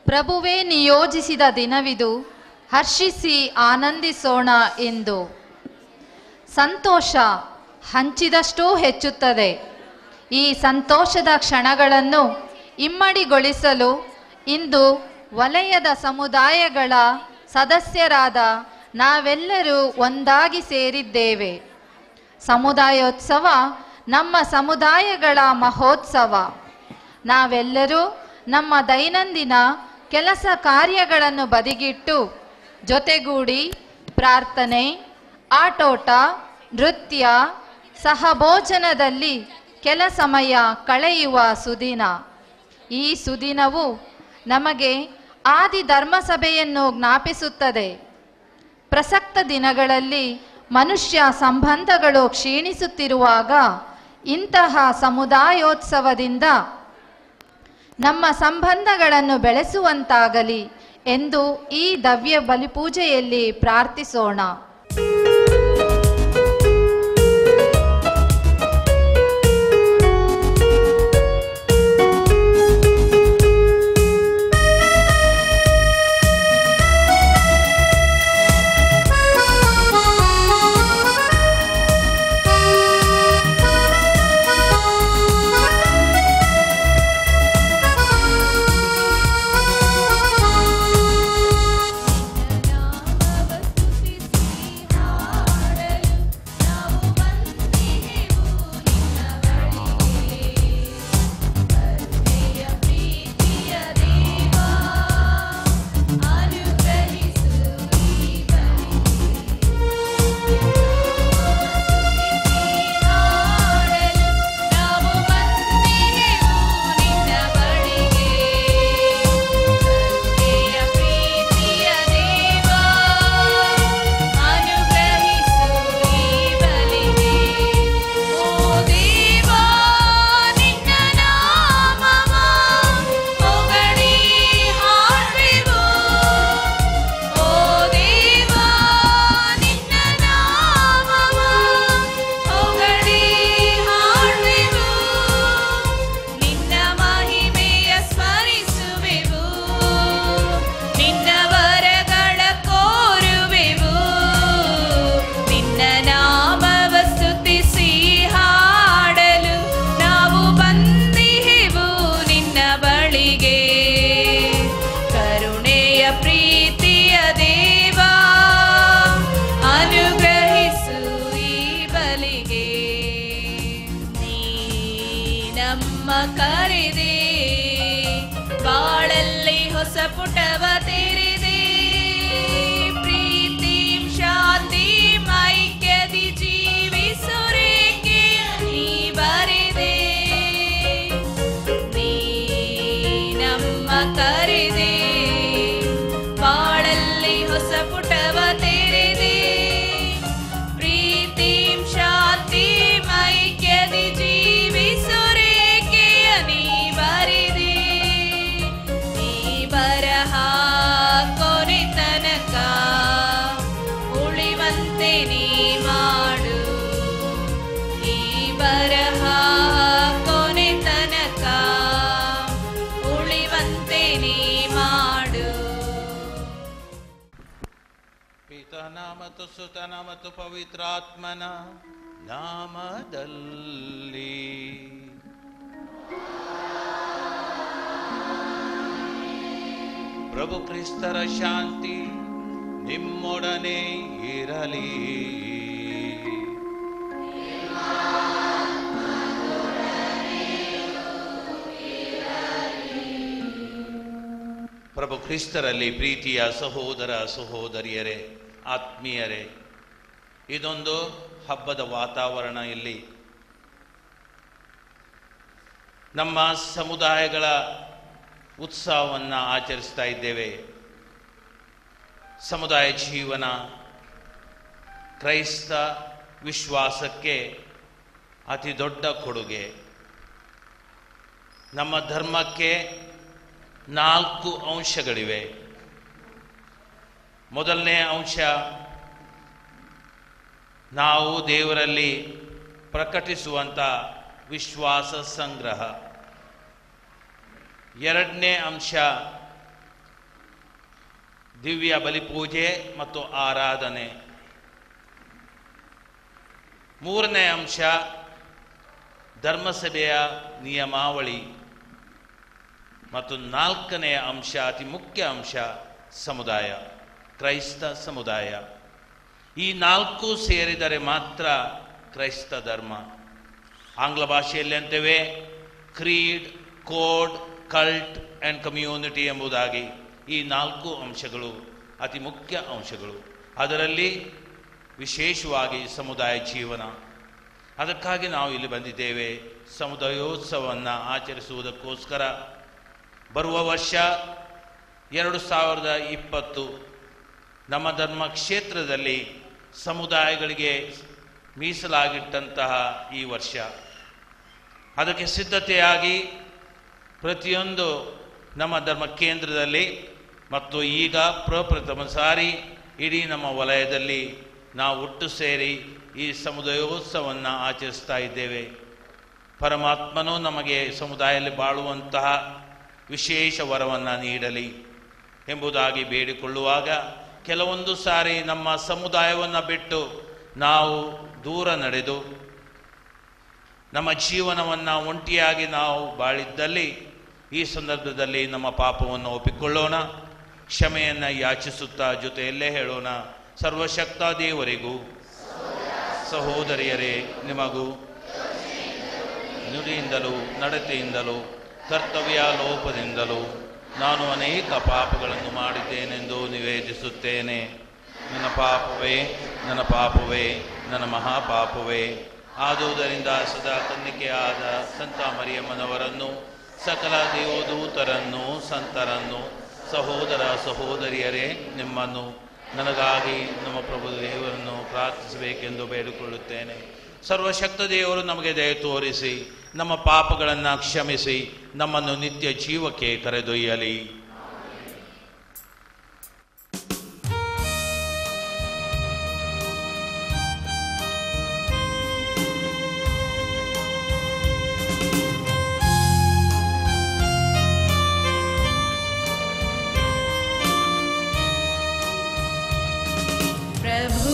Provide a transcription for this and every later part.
ಪ್ರಭುವೇ ನಿಯೋಜಿಸಿದ ದಿನವಿದು ಹರ್ಷಿಸಿ ಆನಂದಿಸೋಣ ಎಂದು ಸಂತೋಷ ಹಂಚಿದಷ್ಟೂ ಹೆಚ್ಚುತ್ತದೆ ಈ ಸಂತೋಷದ ಕ್ಷಣಗಳನ್ನು ಇಮ್ಮಡಿಗೊಳಿಸಲು ಇಂದು ವಲಯದ ಸಮುದಾಯಗಳ ಸದಸ್ಯರಾದ ನಾವೆಲ್ಲರೂ ಒಂದಾಗಿ ಸೇರಿದ್ದೇವೆ ಸಮುದಾಯೋತ್ಸವ ನಮ್ಮ ಸಮುದಾಯಗಳ ಮಹೋತ್ಸವ ನಾವೆಲ್ಲರೂ ನಮ್ಮ ದೈನಂದಿನ ಕೆಲಸ ಕಾರ್ಯಗಳನ್ನು ಬದಿಗಿಟ್ಟು ಜೊತೆಗೂಡಿ ಪ್ರಾರ್ಥನೆ ಆಟೋಟ ನೃತ್ಯ ಸಹಭೋಜನದಲ್ಲಿ ಕೆಲ ಸಮಯ ಕಳೆಯುವ ಸುದಿನ ಈ ಸುದಿನವು ನಮಗೆ ಆದಿ ಧರ್ಮಸಭೆಯನ್ನು ಜ್ಞಾಪಿಸುತ್ತದೆ ಪ್ರಸಕ್ತ ದಿನಗಳಲ್ಲಿ ಮನುಷ್ಯ ಸಂಬಂಧಗಳು ಕ್ಷೀಣಿಸುತ್ತಿರುವಾಗ ಇಂತಹ ಸಮುದಾಯೋತ್ಸವದಿಂದ ನಮ್ಮ ಸಂಬಂಧಗಳನ್ನು ಬೆಳೆಸುವಂತಾಗಲಿ ಎಂದು ಈ ದವ್ಯ ಬಲಿಪೂಜೆಯಲ್ಲಿ ಪ್ರಾರ್ಥಿಸೋಣ ನಿನ್ನ ಮಹಿಮೆಯ ಸ್ಮರಿಸುವೆವು ನಿನ್ನ ವರಗಳ ಕೋರುವೆವು ನಿನ್ನ ನಾಮವ ಸ್ತುತಿಸಿ ಹಾಡಲು ನಾವು ಬಂದಿಹೆವು ನಿನ್ನ ಬಳಿಗೆ ಕರುಣೆಯ ಪ್ರೀತಿಯ ದೇವ ಅನುಗ್ರಹಿಸು ಈ ಬಲಿಗೆ ನೀ ನಮ್ಮ ಕರೆದೆ ಬಾಳಲ್ಲಿ ಹೊಸ ಪುಟವ ತೆರೆದೆ ಪ್ರೀತಿ ಶಾಂತಿ ಐಕ್ಯದಿ ಜೀವಿಸುರೇಕೆ ನೀ ಬರೆದೆ ನೀ ನಮ್ಮ ಕರೆದೆ ಬಾಳಲ್ಲಿ ಹೊಸ ಪುಟವ ತೆರೆದೆ ಪ್ರೀತಿ ಶಾಂತಿ ಐಕ್ಯದಿ ಜೀವಿಸುರೇಕೆಯ ನೀ ಬರೆದೆ ನೀ ಬರಹ ಕೊನೆ ತನಕ ಉಳಿವಂತೆ ನೀ ಮಾಡು ಈ ಬರಹ ಕೊನೆ ತನಕ ಉಳಿವಂತೆ ನೀ ಮಾಡು ಪಿತನ ಮತ್ತು ಸುತನ ಮತ್ತು ಪವಿತ್ರಾತ್ಮನ ನಾಮದಲ್ಲಿ ಪ್ರಭು ಕ್ರಿಸ್ತರ ಶಾಂತಿ ನಿಮ್ಮೊಡನೆ ಇರಲಿ ಪ್ರಭು ಕ್ರಿಸ್ತರಲ್ಲಿ ಪ್ರೀತಿಯ ಸಹೋದರ ಸಹೋದರಿಯರೇ ಆತ್ಮೀಯರೇ ಇದೊಂದು ಹಬ್ಬದ ವಾತಾವರಣ ಇಲ್ಲಿ ನಮ್ಮ ಸಮುದಾಯಗಳ ಉತ್ಸವವನ್ನು ಆಚರಿಸ್ತಾ ಇದ್ದೇವೆ ಸಮುದಾಯ ಜೀವನ ಕ್ರೈಸ್ತ ವಿಶ್ವಾಸಕ್ಕೆ ಅತಿ ದೊಡ್ಡ ಕೊಡುಗೆ ನಮ್ಮ ಧರ್ಮಕ್ಕೆ ನಾಲ್ಕು ಅಂಶಗಳಿವೆ ಮೊದಲನೇ ಅಂಶ ನಾವು ದೇವರಲ್ಲಿ ಪ್ರಕಟಿಸುವಂಥ ವಿಶ್ವಾಸ ಸಂಗ್ರಹ ಎರಡನೇ ಅಂಶ ದಿವ್ಯ ಬಲಿಪೂಜೆ ಮತ್ತು ಆರಾಧನೆ ಮೂರನೇ ಅಂಶ ಧರ್ಮಸಭೆಯ ನಿಯಮಾವಳಿ ಮತ್ತು ನಾಲ್ಕನೆಯ ಅಂಶ ಅತಿ ಮುಖ್ಯ ಅಂಶ ಸಮುದಾಯ ಕ್ರೈಸ್ತ ಸಮುದಾಯ ಈ ನಾಲ್ಕು ಸೇರಿದರೆ ಮಾತ್ರ ಕ್ರೈಸ್ತ ಧರ್ಮ ಆಂಗ್ಲ ಭಾಷೆಯಲ್ಲಿ ಅಂತೇವೆ creed code cult and community ಎಂಬುದಾಗಿ ಈ ನಾಲ್ಕು ಅಂಶಗಳು ಅತಿ ಮುಖ್ಯ ಅಂಶಗಳು ಅದರಲ್ಲಿ ವಿಶೇಷವಾಗಿ ಸಮುದಾಯ ಜೀವನ ಅದಕ್ಕಾಗಿ ನಾವು ಇಲ್ಲಿ ಬಂದಿದ್ದೇವೆ ಸಮುದಾಯೋತ್ಸವವನ್ನು ಆಚರಿಸುವುದಕ್ಕೋಸ್ಕರ ಬರುವ ವರ್ಷ ಎರಡು ಸಾವಿರದ ಇಪ್ಪತ್ತು ನಮ್ಮ ಧರ್ಮ ಕ್ಷೇತ್ರದಲ್ಲಿ ಸಮುದಾಯಗಳಿಗೆ ಮೀಸಲಾಗಿಟ್ಟಂತಹ ಈ ವರ್ಷ ಅದಕ್ಕೆ ಸಿದ್ಧತೆಯಾಗಿ ಪ್ರತಿಯೊಂದು ನಮ್ಮ ಧರ್ಮ ಕೇಂದ್ರದಲ್ಲಿ ಮತ್ತು ಈಗ ಪ್ರಪ್ರಥಮ ಸಾರಿ ಇಡೀ ನಮ್ಮ ವಲಯದಲ್ಲಿ ನಾವು ಒಟ್ಟು ಸೇರಿ ಈ ಸಮುದಾಯೋತ್ಸವವನ್ನು ಆಚರಿಸ್ತಾ ಇದ್ದೇವೆ ಪರಮಾತ್ಮನು ನಮಗೆ ಸಮುದಾಯದಲ್ಲಿ ಬಾಳುವಂತಹ ವಿಶೇಷ ವರವನ್ನು ನೀಡಲಿ ಎಂಬುದಾಗಿ ಬೇಡಿಕೊಳ್ಳುವಾಗ ಕೆಲವೊಂದು ಸಾರಿ ನಮ್ಮ ಸಮುದಾಯವನ್ನು ಬಿಟ್ಟು ನಾವು ದೂರ ನಡೆದು ನಮ್ಮ ಜೀವನವನ್ನು ಒಂಟಿಯಾಗಿ ನಾವು ಬಾಳಿದ್ದಲ್ಲಿ ಈ ಸಂದರ್ಭದಲ್ಲಿ ನಮ್ಮ ಪಾಪವನ್ನು ಒಪ್ಪಿಕೊಳ್ಳೋಣ ಕ್ಷಮೆಯನ್ನು ಯಾಚಿಸುತ್ತಾ ಜೊತೆಯಲ್ಲೇ ಹೇಳೋಣ ಸರ್ವಶಕ್ತ ದೇವರಿಗೂ ಸಹೋದರಿಯರೇ ನಿಮಗೂ ನುಡಿಯಿಂದಲೂ ನಡತೆಯಿಂದಲೂ ಕರ್ತವ್ಯ ಲೋಪದಿಂದಲೂ ನಾನು ಅನೇಕ ಪಾಪಗಳನ್ನು ಮಾಡಿದ್ದೇನೆಂದು ನಿವೇದಿಸುತ್ತೇನೆ ನನ್ನ ಪಾಪವೇ ನನ್ನ ಪಾಪವೇ ನನ್ನ ಮಹಾಪಾಪವೇ ಆದುದರಿಂದ ಸದಾ ಕನ್ನಿಕೆಯಾದ ಸಂತ ಮರಿಯಮ್ಮನವರನ್ನು ಸಕಲ ದೇವದೂತರನ್ನು ಸಂತರನ್ನು ಸಹೋದರ ಸಹೋದರಿಯರೇ ನಿಮ್ಮನ್ನು ನನಗಾಗಿ ನಮ್ಮ ಪ್ರಭು ದೇವರನ್ನು ಪ್ರಾರ್ಥಿಸಬೇಕೆಂದು ಬೇಡಿಕೊಳ್ಳುತ್ತೇನೆ ಸರ್ವಶಕ್ತ ದೇವರು ನಮಗೆ ದಯ ತೋರಿಸಿ ನಮ್ಮ ಪಾಪಗಳನ್ನು ಕ್ಷಮಿಸಿ ನಮ್ಮನ್ನು ನಿತ್ಯ ಜೀವಕ್ಕೆ ಕರೆದೊಯ್ಯಲಿ ಪ್ರಭು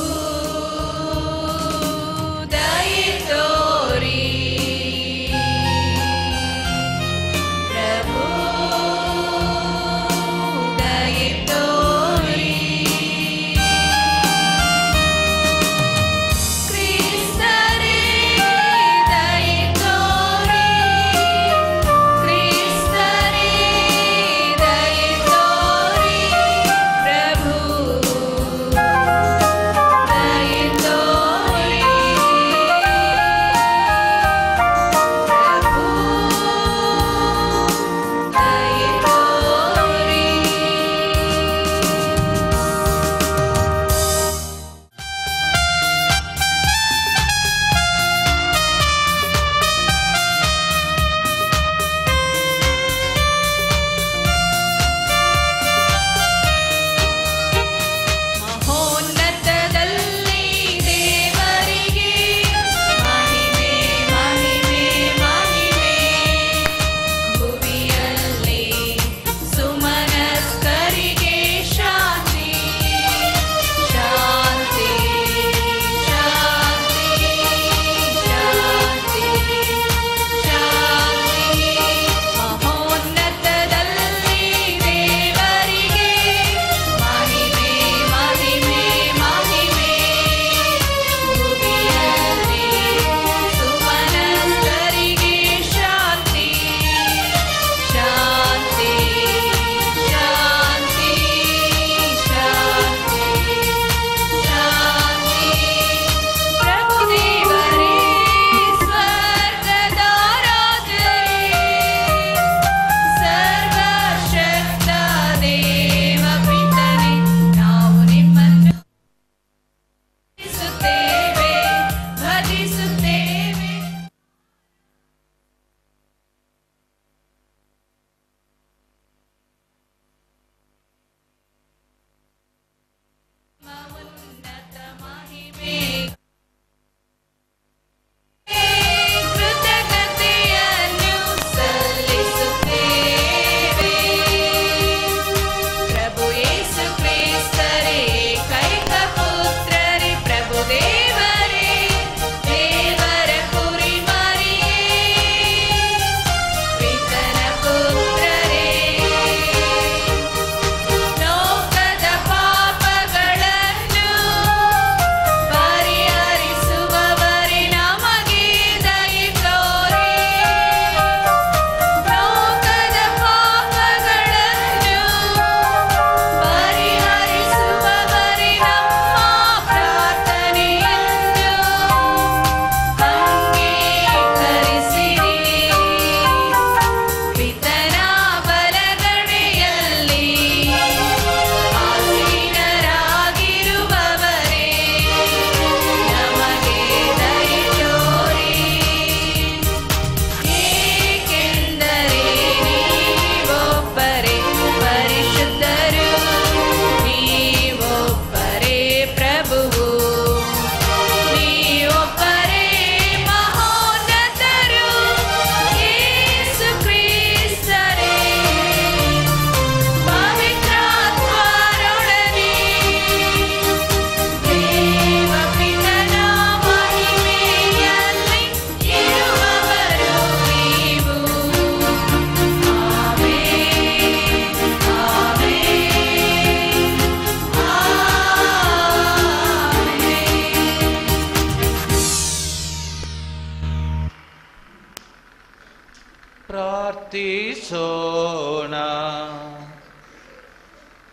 ದಯೆ ತೋರಿ ಪ್ರಭು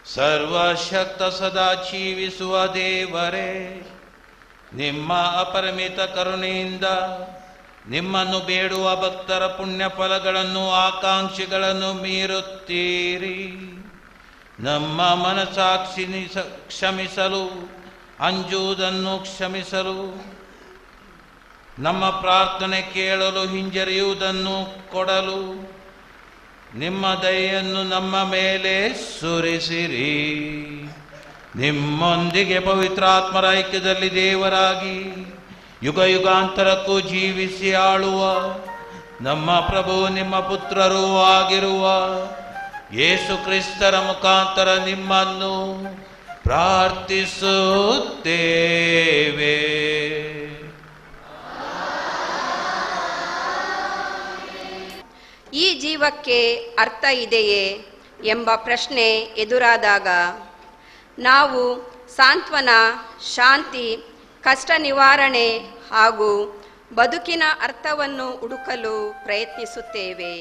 ಸರ್ವಶಕ್ತ ಸದಾ ಜೀವಿಸುವ ದೇವರೇ ನಿಮ್ಮ ಅಪರಿಮಿತ ಕರುಣೆಯಿಂದ ನಿಮ್ಮನ್ನು ಬೇಡುವ ಭಕ್ತರ ಪುಣ್ಯ ಫಲಗಳನ್ನು ಆಕಾಂಕ್ಷೆಗಳನ್ನು ಮೀರುತ್ತೀರಿ ನಮ್ಮ ಮನಸಾಕ್ಷಿ ನಿಸ- ಕ್ಷಮಿಸಲು ಅಂಜುವುದನ್ನು ಕ್ಷಮಿಸಲು ನಮ್ಮ ಪ್ರಾರ್ಥನೆ ಕೇಳಲು ಹಿಂಜರಿಯುವುದನ್ನು ಕೊಡಲು ನಿಮ್ಮ ದಯೆಯನ್ನು ನಮ್ಮ ಮೇಲೆ ಸುರಿಸಿರಿ ನಿಮ್ಮೊಂದಿಗೆ ಪವಿತ್ರಾತ್ಮರ ಐಕ್ಯದಲ್ಲಿ ದೇವರಾಗಿ ಯುಗ ಯುಗಾಂತರಕ್ಕೂ ಜೀವಿಸಿ ಆಳುವ ನಮ್ಮ ಪ್ರಭು ನಿಮ್ಮ ಪುತ್ರರೂ ಆಗಿರುವ ಯೇಸು ಕ್ರಿಸ್ತರ ಮುಖಾಂತರ ನಿಮ್ಮನ್ನು ಪ್ರಾರ್ಥಿಸುತ್ತೇವೆ ಈ ಜೀವಕ್ಕೆ ಅರ್ಥ ಇದೆಯೇ ಎಂಬ ಪ್ರಶ್ನೆ ಎದುರಾದಾಗ ನಾವು ಸಾಂತ್ವನ ಶಾಂತಿ ಕಷ್ಟ ನಿವಾರಣೆ ಹಾಗೂ ಬದುಕಿನ ಅರ್ಥವನ್ನು ಹುಡುಕಲು ಪ್ರಯತ್ನಿಸುತ್ತೇವೆ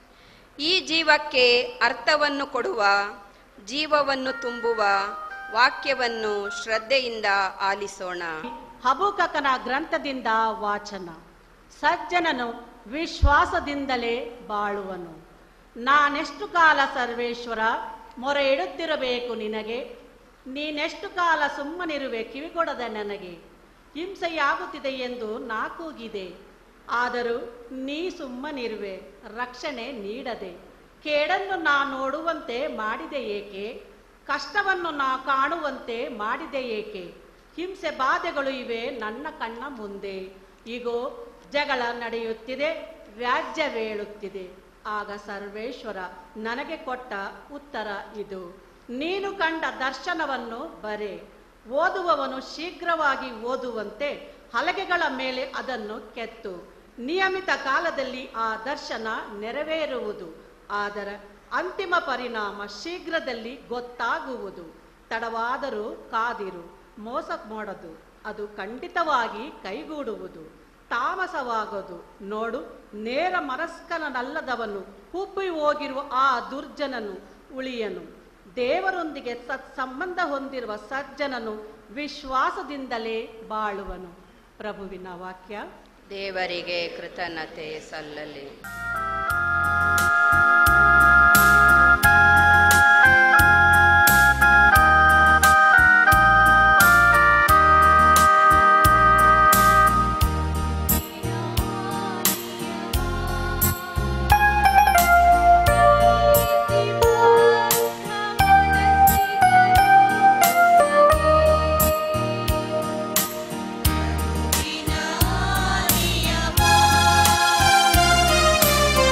ಈ ಜೀವಕ್ಕೆ ಅರ್ಥವನ್ನು ಕೊಡುವ ಜೀವವನ್ನು ತುಂಬುವ ವಾಕ್ಯವನ್ನು ಶ್ರದ್ಧೆಯಿಂದ ಆಲಿಸೋಣ ಹಬೂಕಕನ ಗ್ರಂಥದಿಂದ ವಾಚನ ಸಜ್ಜನನು ವಿಶ್ವಾಸದಿಂದಲೇ ಬಾಳುವನು ನಾನೆಷ್ಟು ಕಾಲ ಸರ್ವೇಶ್ವರ ಮೊರೆ ಇಡುತ್ತಿರಬೇಕು ನಿನಗೆ ನೀನೆಷ್ಟು ಕಾಲ ಸುಮ್ಮನಿರುವೆ ಕಿವಿಗೊಡದ ನನಗೆ ಹಿಂಸೆಯಾಗುತ್ತಿದೆ ಎಂದು ನಾ ಕೂಗಿದೆ ಆದರೂ ನೀ ಸುಮ್ಮನಿರುವೆ ರಕ್ಷಣೆ ನೀಡದೆ ಕೇಡನ್ನು ನಾ ನೋಡುವಂತೆ ಮಾಡಿದೆ ಏಕೆ ಕಷ್ಟವನ್ನು ನಾ ಕಾಣುವಂತೆ ಮಾಡಿದೆ ಏಕೆ ಹಿಂಸೆ ಬಾಧೆಗಳು ಇವೆ ನನ್ನ ಕಣ್ಣ ಮುಂದೆ ಈಗೋ ಜಗಳ ನಡೆಯುತ್ತಿದೆ ವ್ಯಾಜ್ಯವೇಳುತ್ತಿದೆ ಆಗ ಸರ್ವೇಶ್ವರ ನನಗೆ ಕೊಟ್ಟ ಉತ್ತರ ಇದು ನೀನು ಕಂಡ ದರ್ಶನವನ್ನು ಬರೆ ಓದುವವನು ಶೀಘ್ರವಾಗಿ ಓದುವಂತೆ ಹಲಗೆಗಳ ಮೇಲೆ ಅದನ್ನು ಕೆತ್ತು ನಿಯಮಿತ ಕಾಲದಲ್ಲಿ ಆ ದರ್ಶನ ನೆರವೇರುವುದು ಆದರೆ ಅಂತಿಮ ಪರಿಣಾಮ ಶೀಘ್ರದಲ್ಲಿ ಗೊತ್ತಾಗುವುದು ತಡವಾದರೂ ಕಾದಿರು ಮೋಸ ಮಾಡದು ಅದು ಖಂಡಿತವಾಗಿ ಕೈಗೂಡುವುದು ತಾಮಸವಾಗೋದು ನೋಡು ನೇರ ಮನಸ್ಕನಲ್ಲದವನು ಹುಬ್ಬಿ ಹೋಗಿರುವ ಆ ದುರ್ಜನನು ಉಳಿಯನು ದೇವರೊಂದಿಗೆ ಸತ್ಸಂಬಂಧ ಹೊಂದಿರುವ ಸಜ್ಜನನು ವಿಶ್ವಾಸದಿಂದಲೇ ಬಾಳುವನು ಪ್ರಭುವಿನ ವಾಕ್ಯ ದೇವರಿಗೆ ಕೃತಜ್ಞತೆ ಸಲ್ಲಲಿ Thank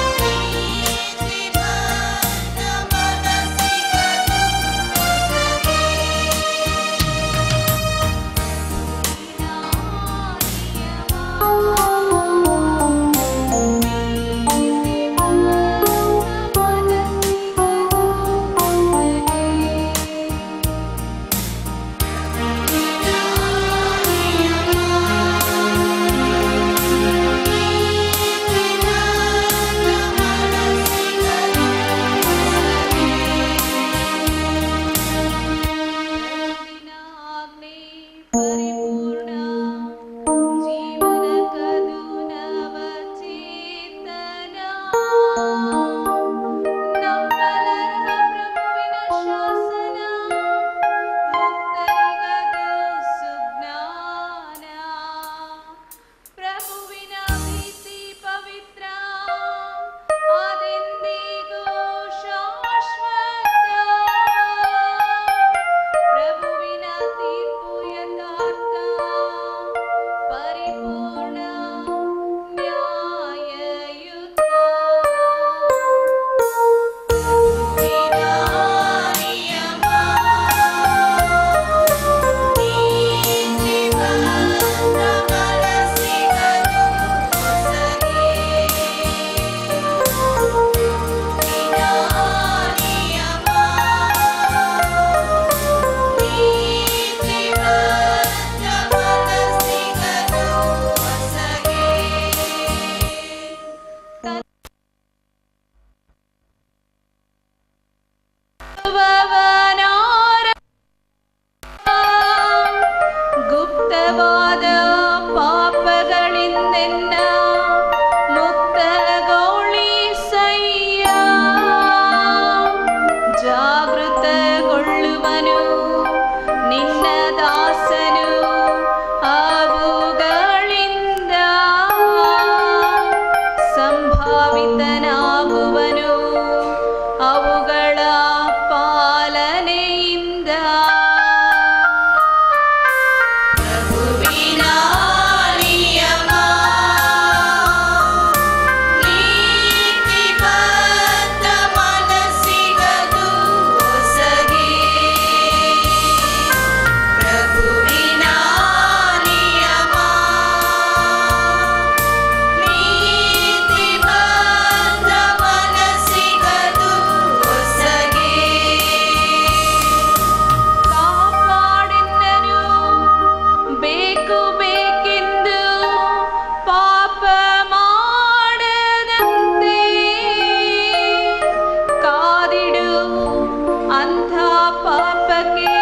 ಪಾಪಕ್ಕೆ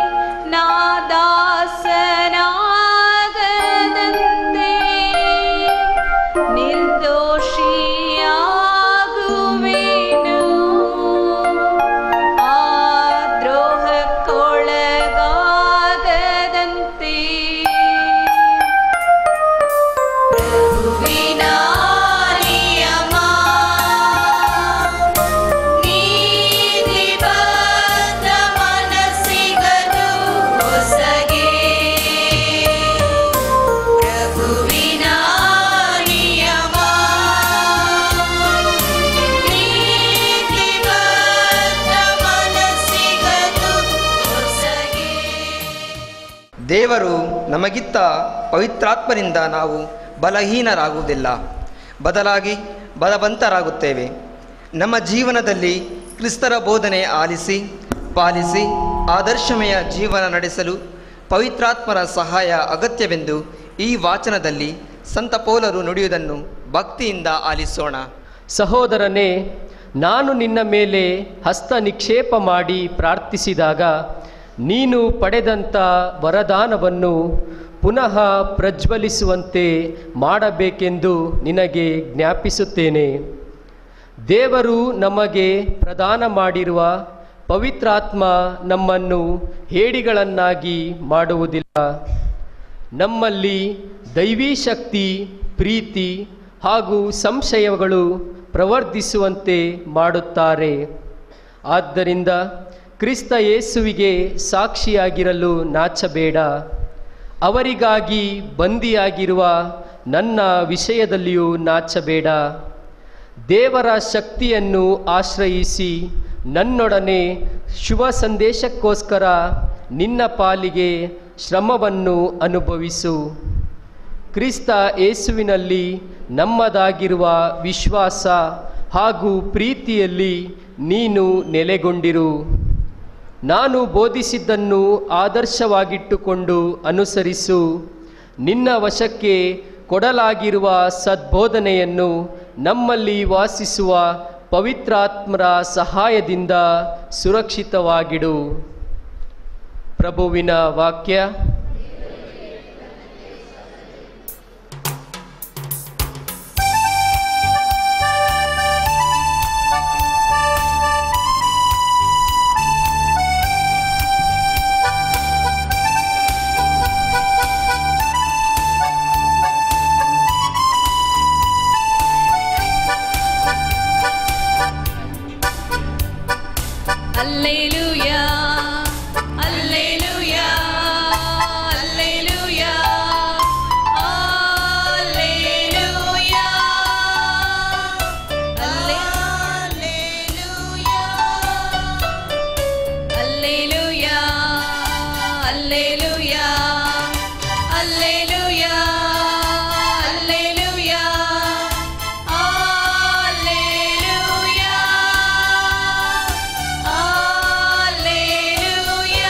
ನಾದಾಸನಾಗದಂತೆ ನಿರ್ದೋಷಿಯಾಗುವೆನು ಆ ದ್ರೋಹಕ್ಕೊಳಗಾಗದಂತೆ ಪ್ರಭುವಿನ ನಿಯಮ ನೀತಿಬದ್ಧ ಮನಸ್ಸಿಗದು ಹೊಸಗೆ ಪ್ರಭುವಿನ ನಿಯಮ ನೀತಿಬದ್ಧ ಮನಸ್ಸಿಗದು ಹೊಸಗೆ ದೇವರು ನಮಗಿತ್ತ ಪವಿತ್ರಾತ್ಮನಿಂದ ನಾವು ಬಲಹೀನರಾಗುವುದಿಲ್ಲ ಬದಲಾಗಿ ಬಲವಂತರಾಗುತ್ತೇವೆ ನಮ್ಮ ಜೀವನದಲ್ಲಿ ಕ್ರಿಸ್ತರ ಬೋಧನೆ ಆಲಿಸಿ ಪಾಲಿಸಿ ಆದರ್ಶಮಯ ಜೀವನ ನಡೆಸಲು ಪವಿತ್ರಾತ್ಮರ ಸಹಾಯ ಅಗತ್ಯವೆಂದು ಈ ವಾಚನದಲ್ಲಿ ಸಂತ ಪೌಲರು ನುಡಿಯುವುದನ್ನು ಭಕ್ತಿಯಿಂದ ಆಲಿಸೋಣ ಸಹೋದರನೇ ನಾನು ನಿನ್ನ ಮೇಲೆ ಹಸ್ತ ನಿಕ್ಷೇಪ ಮಾಡಿ ಪ್ರಾರ್ಥಿಸಿದಾಗ ನೀನು ಪಡೆದಂಥ ವರದಾನವನ್ನು ಪುನಃ ಪ್ರಜ್ವಲಿಸುವಂತೆ ಮಾಡಬೇಕೆಂದು ನಿನಗೆ ಜ್ಞಾಪಿಸುತ್ತೇನೆ ದೇವರು ನಮಗೆ ಪ್ರದಾನ ಮಾಡಿರುವ ಪವಿತ್ರಾತ್ಮ ನಮ್ಮನ್ನು ಹೇಡಿಗಳನ್ನಾಗಿ ಮಾಡುವುದಿಲ್ಲ ನಮ್ಮಲ್ಲಿ ದೈವೀ ಶಕ್ತಿ ಪ್ರೀತಿ ಹಾಗೂ ಸಂಶಯಗಳು ಪ್ರವರ್ಧಿಸುವಂತೆ ಮಾಡುತ್ತಾರೆ ಆದ್ದರಿಂದ ಕ್ರಿಸ್ತ ಯೇಸುವಿಗೆ ಸಾಕ್ಷಿಯಾಗಿರಲು ನಾಚಬೇಡ ಅವರಿಗಾಗಿ ಬಂದಿಯಾಗಿರುವ ನನ್ನ ವಿಷಯದಲ್ಲಿಯೂ ನಾಚಬೇಡ ದೇವರ ಶಕ್ತಿಯನ್ನು ಆಶ್ರಯಿಸಿ ನನ್ನೊಡನೆ ಶುಭ ಸಂದೇಶಕ್ಕೋಸ್ಕರ ನಿನ್ನ ಪಾಲಿಗೆ ಶ್ರಮವನ್ನು ಅನುಭವಿಸು ಕ್ರಿಸ್ತ ಯೇಸುವಿನಲ್ಲಿ ನಮ್ಮದಾಗಿರುವ ವಿಶ್ವಾಸ ಹಾಗೂ ಪ್ರೀತಿಯಲ್ಲಿ ನೀನು ನೆಲೆಗೊಂಡಿರು ನಾನು ಬೋಧಿಸಿದ್ದನ್ನು ಆದರ್ಶವಾಗಿಟ್ಟುಕೊಂಡು ಅನುಸರಿಸು ನಿನ್ನ ವಶಕ್ಕೆ ಕೊಡಲಾಗಿರುವ ಸದ್ಬೋಧನೆಯನ್ನು ನಮ್ಮಲ್ಲಿ ವಾಸಿಸುವ ಪವಿತ್ರಾತ್ಮರ ಸಹಾಯದಿಂದ ಸುರಕ್ಷಿತವಾಗಿಡು ಪ್ರಭುವಿನ ವಾಕ್ಯ Alleluia, Alleluia, Alleluia, Alleluia, Alleluia, Alleluia, Alleluia, Alleluia, Alleluia.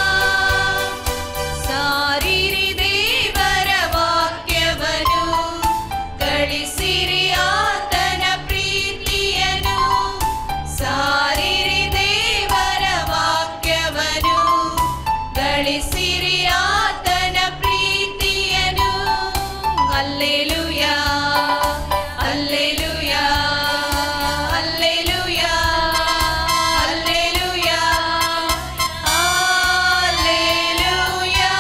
ಸಾರಿರಿ ದೇವರ ವಾಕ್ಯವನ್ನು ಗಳಿಸಿರಿ ಆತನ ಪ್ರೀತಿಯನು ಸಾರಿರಿ ದೇವರ ವಾಕ್ಯವನ್ನು ಗಳಿಸಿರಿ ಆತನ ಪ್ರೀತಿಯನು hallelujah hallelujah hallelujah hallelujah hallelujah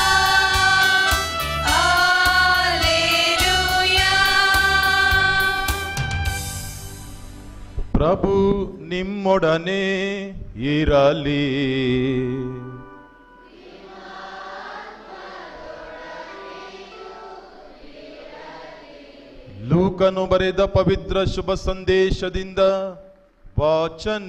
hallelujah ಪ್ರಭು ನಿಮ್ಮೊಡನೆ ಇರಲಿ ಲೂಕನು ಬರೆದ ಪವಿತ್ರ ಶುಭ ಸಂದೇಶದಿಂದ ವಾಚನ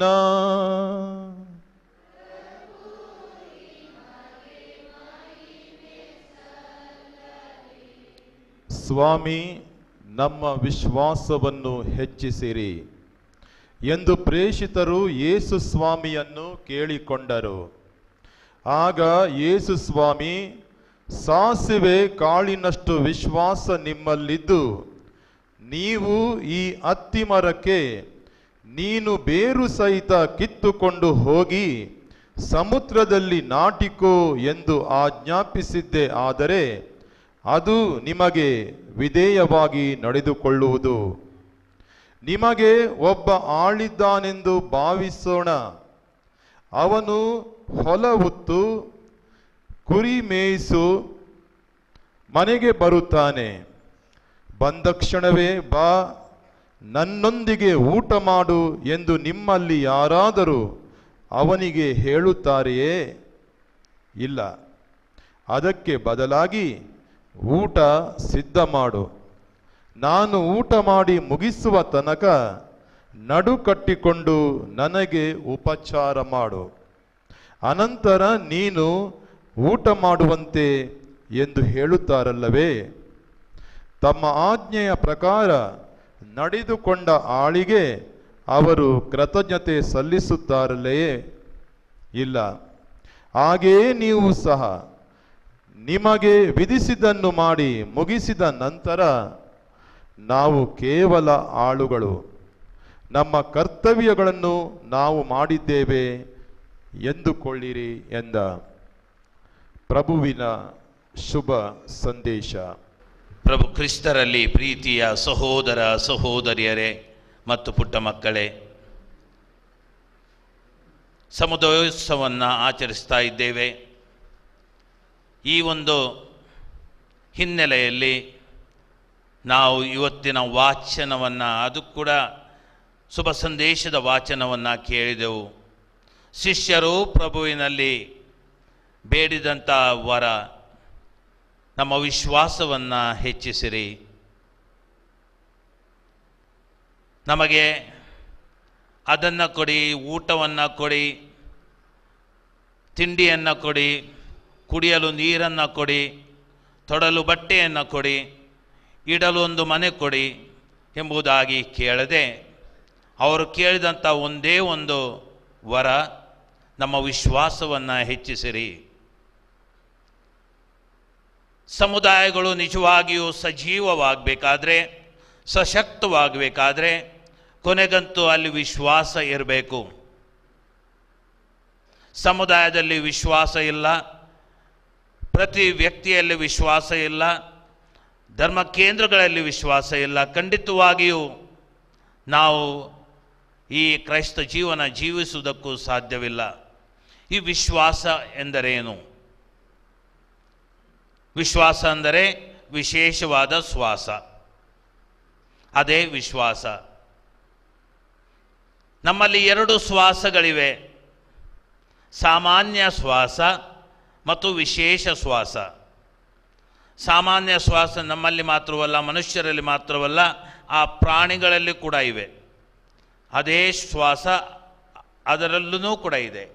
ಸ್ವಾಮಿ ನಮ್ಮ ವಿಶ್ವಾಸವನ್ನು ಹೆಚ್ಚಿಸಿರಿ ಎಂದು ಪ್ರೇಷಿತರು ಯೇಸು ಸ್ವಾಮಿಯನ್ನು ಕೇಳಿಕೊಂಡರು ಆಗ ಯೇಸು ಸ್ವಾಮಿ ಸಾಸಿವೆ ಕಾಳಿನಷ್ಟು ವಿಶ್ವಾಸ ನಿಮ್ಮಲ್ಲಿದ್ದು ನೀವು ಈ ಅತ್ತಿ ಮರಕ್ಕೆ ನೀನು ಬೇರು ಸಹಿತ ಕಿತ್ತುಕೊಂಡು ಹೋಗಿ ಸಮುದ್ರದಲ್ಲಿ ನಾಟಿಕೋ ಎಂದು ಆಜ್ಞಾಪಿಸಿದ್ದೆ ಆದರೆ ಅದು ನಿಮಗೆ ವಿಧೇಯವಾಗಿ ನಡೆದುಕೊಳ್ಳುವುದು ನಿಮಗೆ ಒಬ್ಬ ಆಳಿದ್ದಾನೆಂದು ಭಾವಿಸೋಣ ಅವನು ಹೊಲ ಹೊತ್ತು ಕುರಿ ಮೇಯಿಸು ಮನೆಗೆ ಬರುತ್ತಾನೆ ಬಂದ ಕ್ಷಣವೇ ಬಾ ನನ್ನೊಂದಿಗೆ ಊಟ ಮಾಡು ಎಂದು ನಿಮ್ಮಲ್ಲಿ ಯಾರಾದರೂ ಅವನಿಗೆ ಹೇಳುತ್ತಾರೆಯೇ ಇಲ್ಲ ಅದಕ್ಕೆ ಬದಲಾಗಿ ಊಟ ಸಿದ್ಧ ಮಾಡು ನಾನು ಊಟ ಮಾಡಿ ಮುಗಿಸುವ ತನಕ ನಡು ಕಟ್ಟಿಕೊಂಡು ನನಗೆ ಉಪಚಾರ ಮಾಡು ಅನಂತರ ನೀನು ಊಟ ಮಾಡುವಂತೆ ಎಂದು ಹೇಳುತ್ತಾರಲ್ಲವೇ ತಮ್ಮ ಆಜ್ಞೆಯ ಪ್ರಕಾರ ನಡೆದುಕೊಂಡ ಆಳಿಗೆ ಅವರು ಕೃತಜ್ಞತೆ ಸಲ್ಲಿಸುತ್ತಾರಲ್ಲಯೇ ಇಲ್ಲ ಹಾಗೆಯೇ ನೀವು ಸಹ ನಿಮಗೆ ವಿಧಿಸಿದ್ದನ್ನು ಮಾಡಿ ಮುಗಿಸಿದ ನಂತರ ನಾವು ಕೇವಲ ಆಳುಗಳು ನಮ್ಮ ಕರ್ತವ್ಯಗಳನ್ನು ನಾವು ಮಾಡಿದ್ದೇವೆ ಎಂದುಕೊಳ್ಳಿರಿ ಎಂದ ಪ್ರಭುವಿನ ಶುಭ ಸಂದೇಶ ಪ್ರಭು ಕ್ರಿಸ್ತರಲ್ಲಿ ಪ್ರೀತಿಯ ಸಹೋದರ ಸಹೋದರಿಯರೇ ಮತ್ತು ಪುಟ್ಟ ಮಕ್ಕಳೇ ಸಮುದಾಯೋತ್ಸವವನ್ನು ಆಚರಿಸ್ತಾ ಇದ್ದೇವೆ ಈ ಒಂದು ಹಿನ್ನೆಲೆಯಲ್ಲಿ ನಾವು ಇವತ್ತಿನ ವಾಚನವನ್ನು ಅದು ಕೂಡ ಶುಭ ಸಂದೇಶದ ವಾಚನವನ್ನು ಕೇಳಿದೆವು ಶಿಷ್ಯರು ಪ್ರಭುವಿನಲ್ಲಿ ಬೇಡಿದಂಥ ವರ ನಮ್ಮ ವಿಶ್ವಾಸವನ್ನು ಹೆಚ್ಚಿಸಿರಿ ನಮಗೆ ಅದನ್ನು ಕೊಡಿ ಊಟವನ್ನು ಕೊಡಿ ತಿಂಡಿಯನ್ನು ಕೊಡಿ ಕುಡಿಯಲು ನೀರನ್ನು ಕೊಡಿ ತೊಡಲು ಬಟ್ಟೆಯನ್ನು ಕೊಡಿ ಇಡಲು ಒಂದು ಮನೆ ಕೊಡಿ ಎಂಬುದಾಗಿ ಕೇಳದೆ ಅವರು ಕೇಳಿದಂಥ ಒಂದೇ ಒಂದು ವರ ನಮ್ಮ ವಿಶ್ವಾಸವನ್ನು ಹೆಚ್ಚಿಸಿರಿ ಸಮುದಾಯಗಳು ನಿಜವಾಗಿಯೂ ಸಜೀವವಾಗಬೇಕಾದ್ರೆ ಸಶಕ್ತವಾಗಬೇಕಾದ್ರೆ ಕೊನೆಗಂತೂ ಅಲ್ಲಿ ವಿಶ್ವಾಸ ಇರಬೇಕು ಸಮುದಾಯದಲ್ಲಿ ವಿಶ್ವಾಸ ಇಲ್ಲ ಪ್ರತಿ ವ್ಯಕ್ತಿಯಲ್ಲಿ ವಿಶ್ವಾಸ ಇಲ್ಲ ಧರ್ಮ ಕೇಂದ್ರಗಳಲ್ಲಿ ವಿಶ್ವಾಸ ಇಲ್ಲ ಖಂಡಿತವಾಗಿಯೂ ನಾವು ಈ ಕ್ರೈಸ್ತ ಜೀವನ ಜೀವಿಸುವುದಕ್ಕೂ ಸಾಧ್ಯವಿಲ್ಲ ಈ ವಿಶ್ವಾಸ ಎಂದರೇನು ವಿಶ್ವಾಸ ಅಂದರೆ ವಿಶೇಷವಾದ ಶ್ವಾಸ ಅದೇ ವಿಶ್ವಾಸ ನಮ್ಮಲ್ಲಿ ಎರಡು ಶ್ವಾಸಗಳಿವೆ ಸಾಮಾನ್ಯ ಶ್ವಾಸ ಮತ್ತು ವಿಶೇಷ ಶ್ವಾಸ ಸಾಮಾನ್ಯ ಶ್ವಾಸ ನಮ್ಮಲ್ಲಿ ಮಾತ್ರವಲ್ಲ ಮನುಷ್ಯರಲ್ಲಿ ಮಾತ್ರವಲ್ಲ ಆ ಪ್ರಾಣಿಗಳಲ್ಲಿ ಕೂಡ ಇವೆ ಅದೇ ಶ್ವಾಸ ಅದರಲ್ಲೂ ಕೂಡ ಇದೆ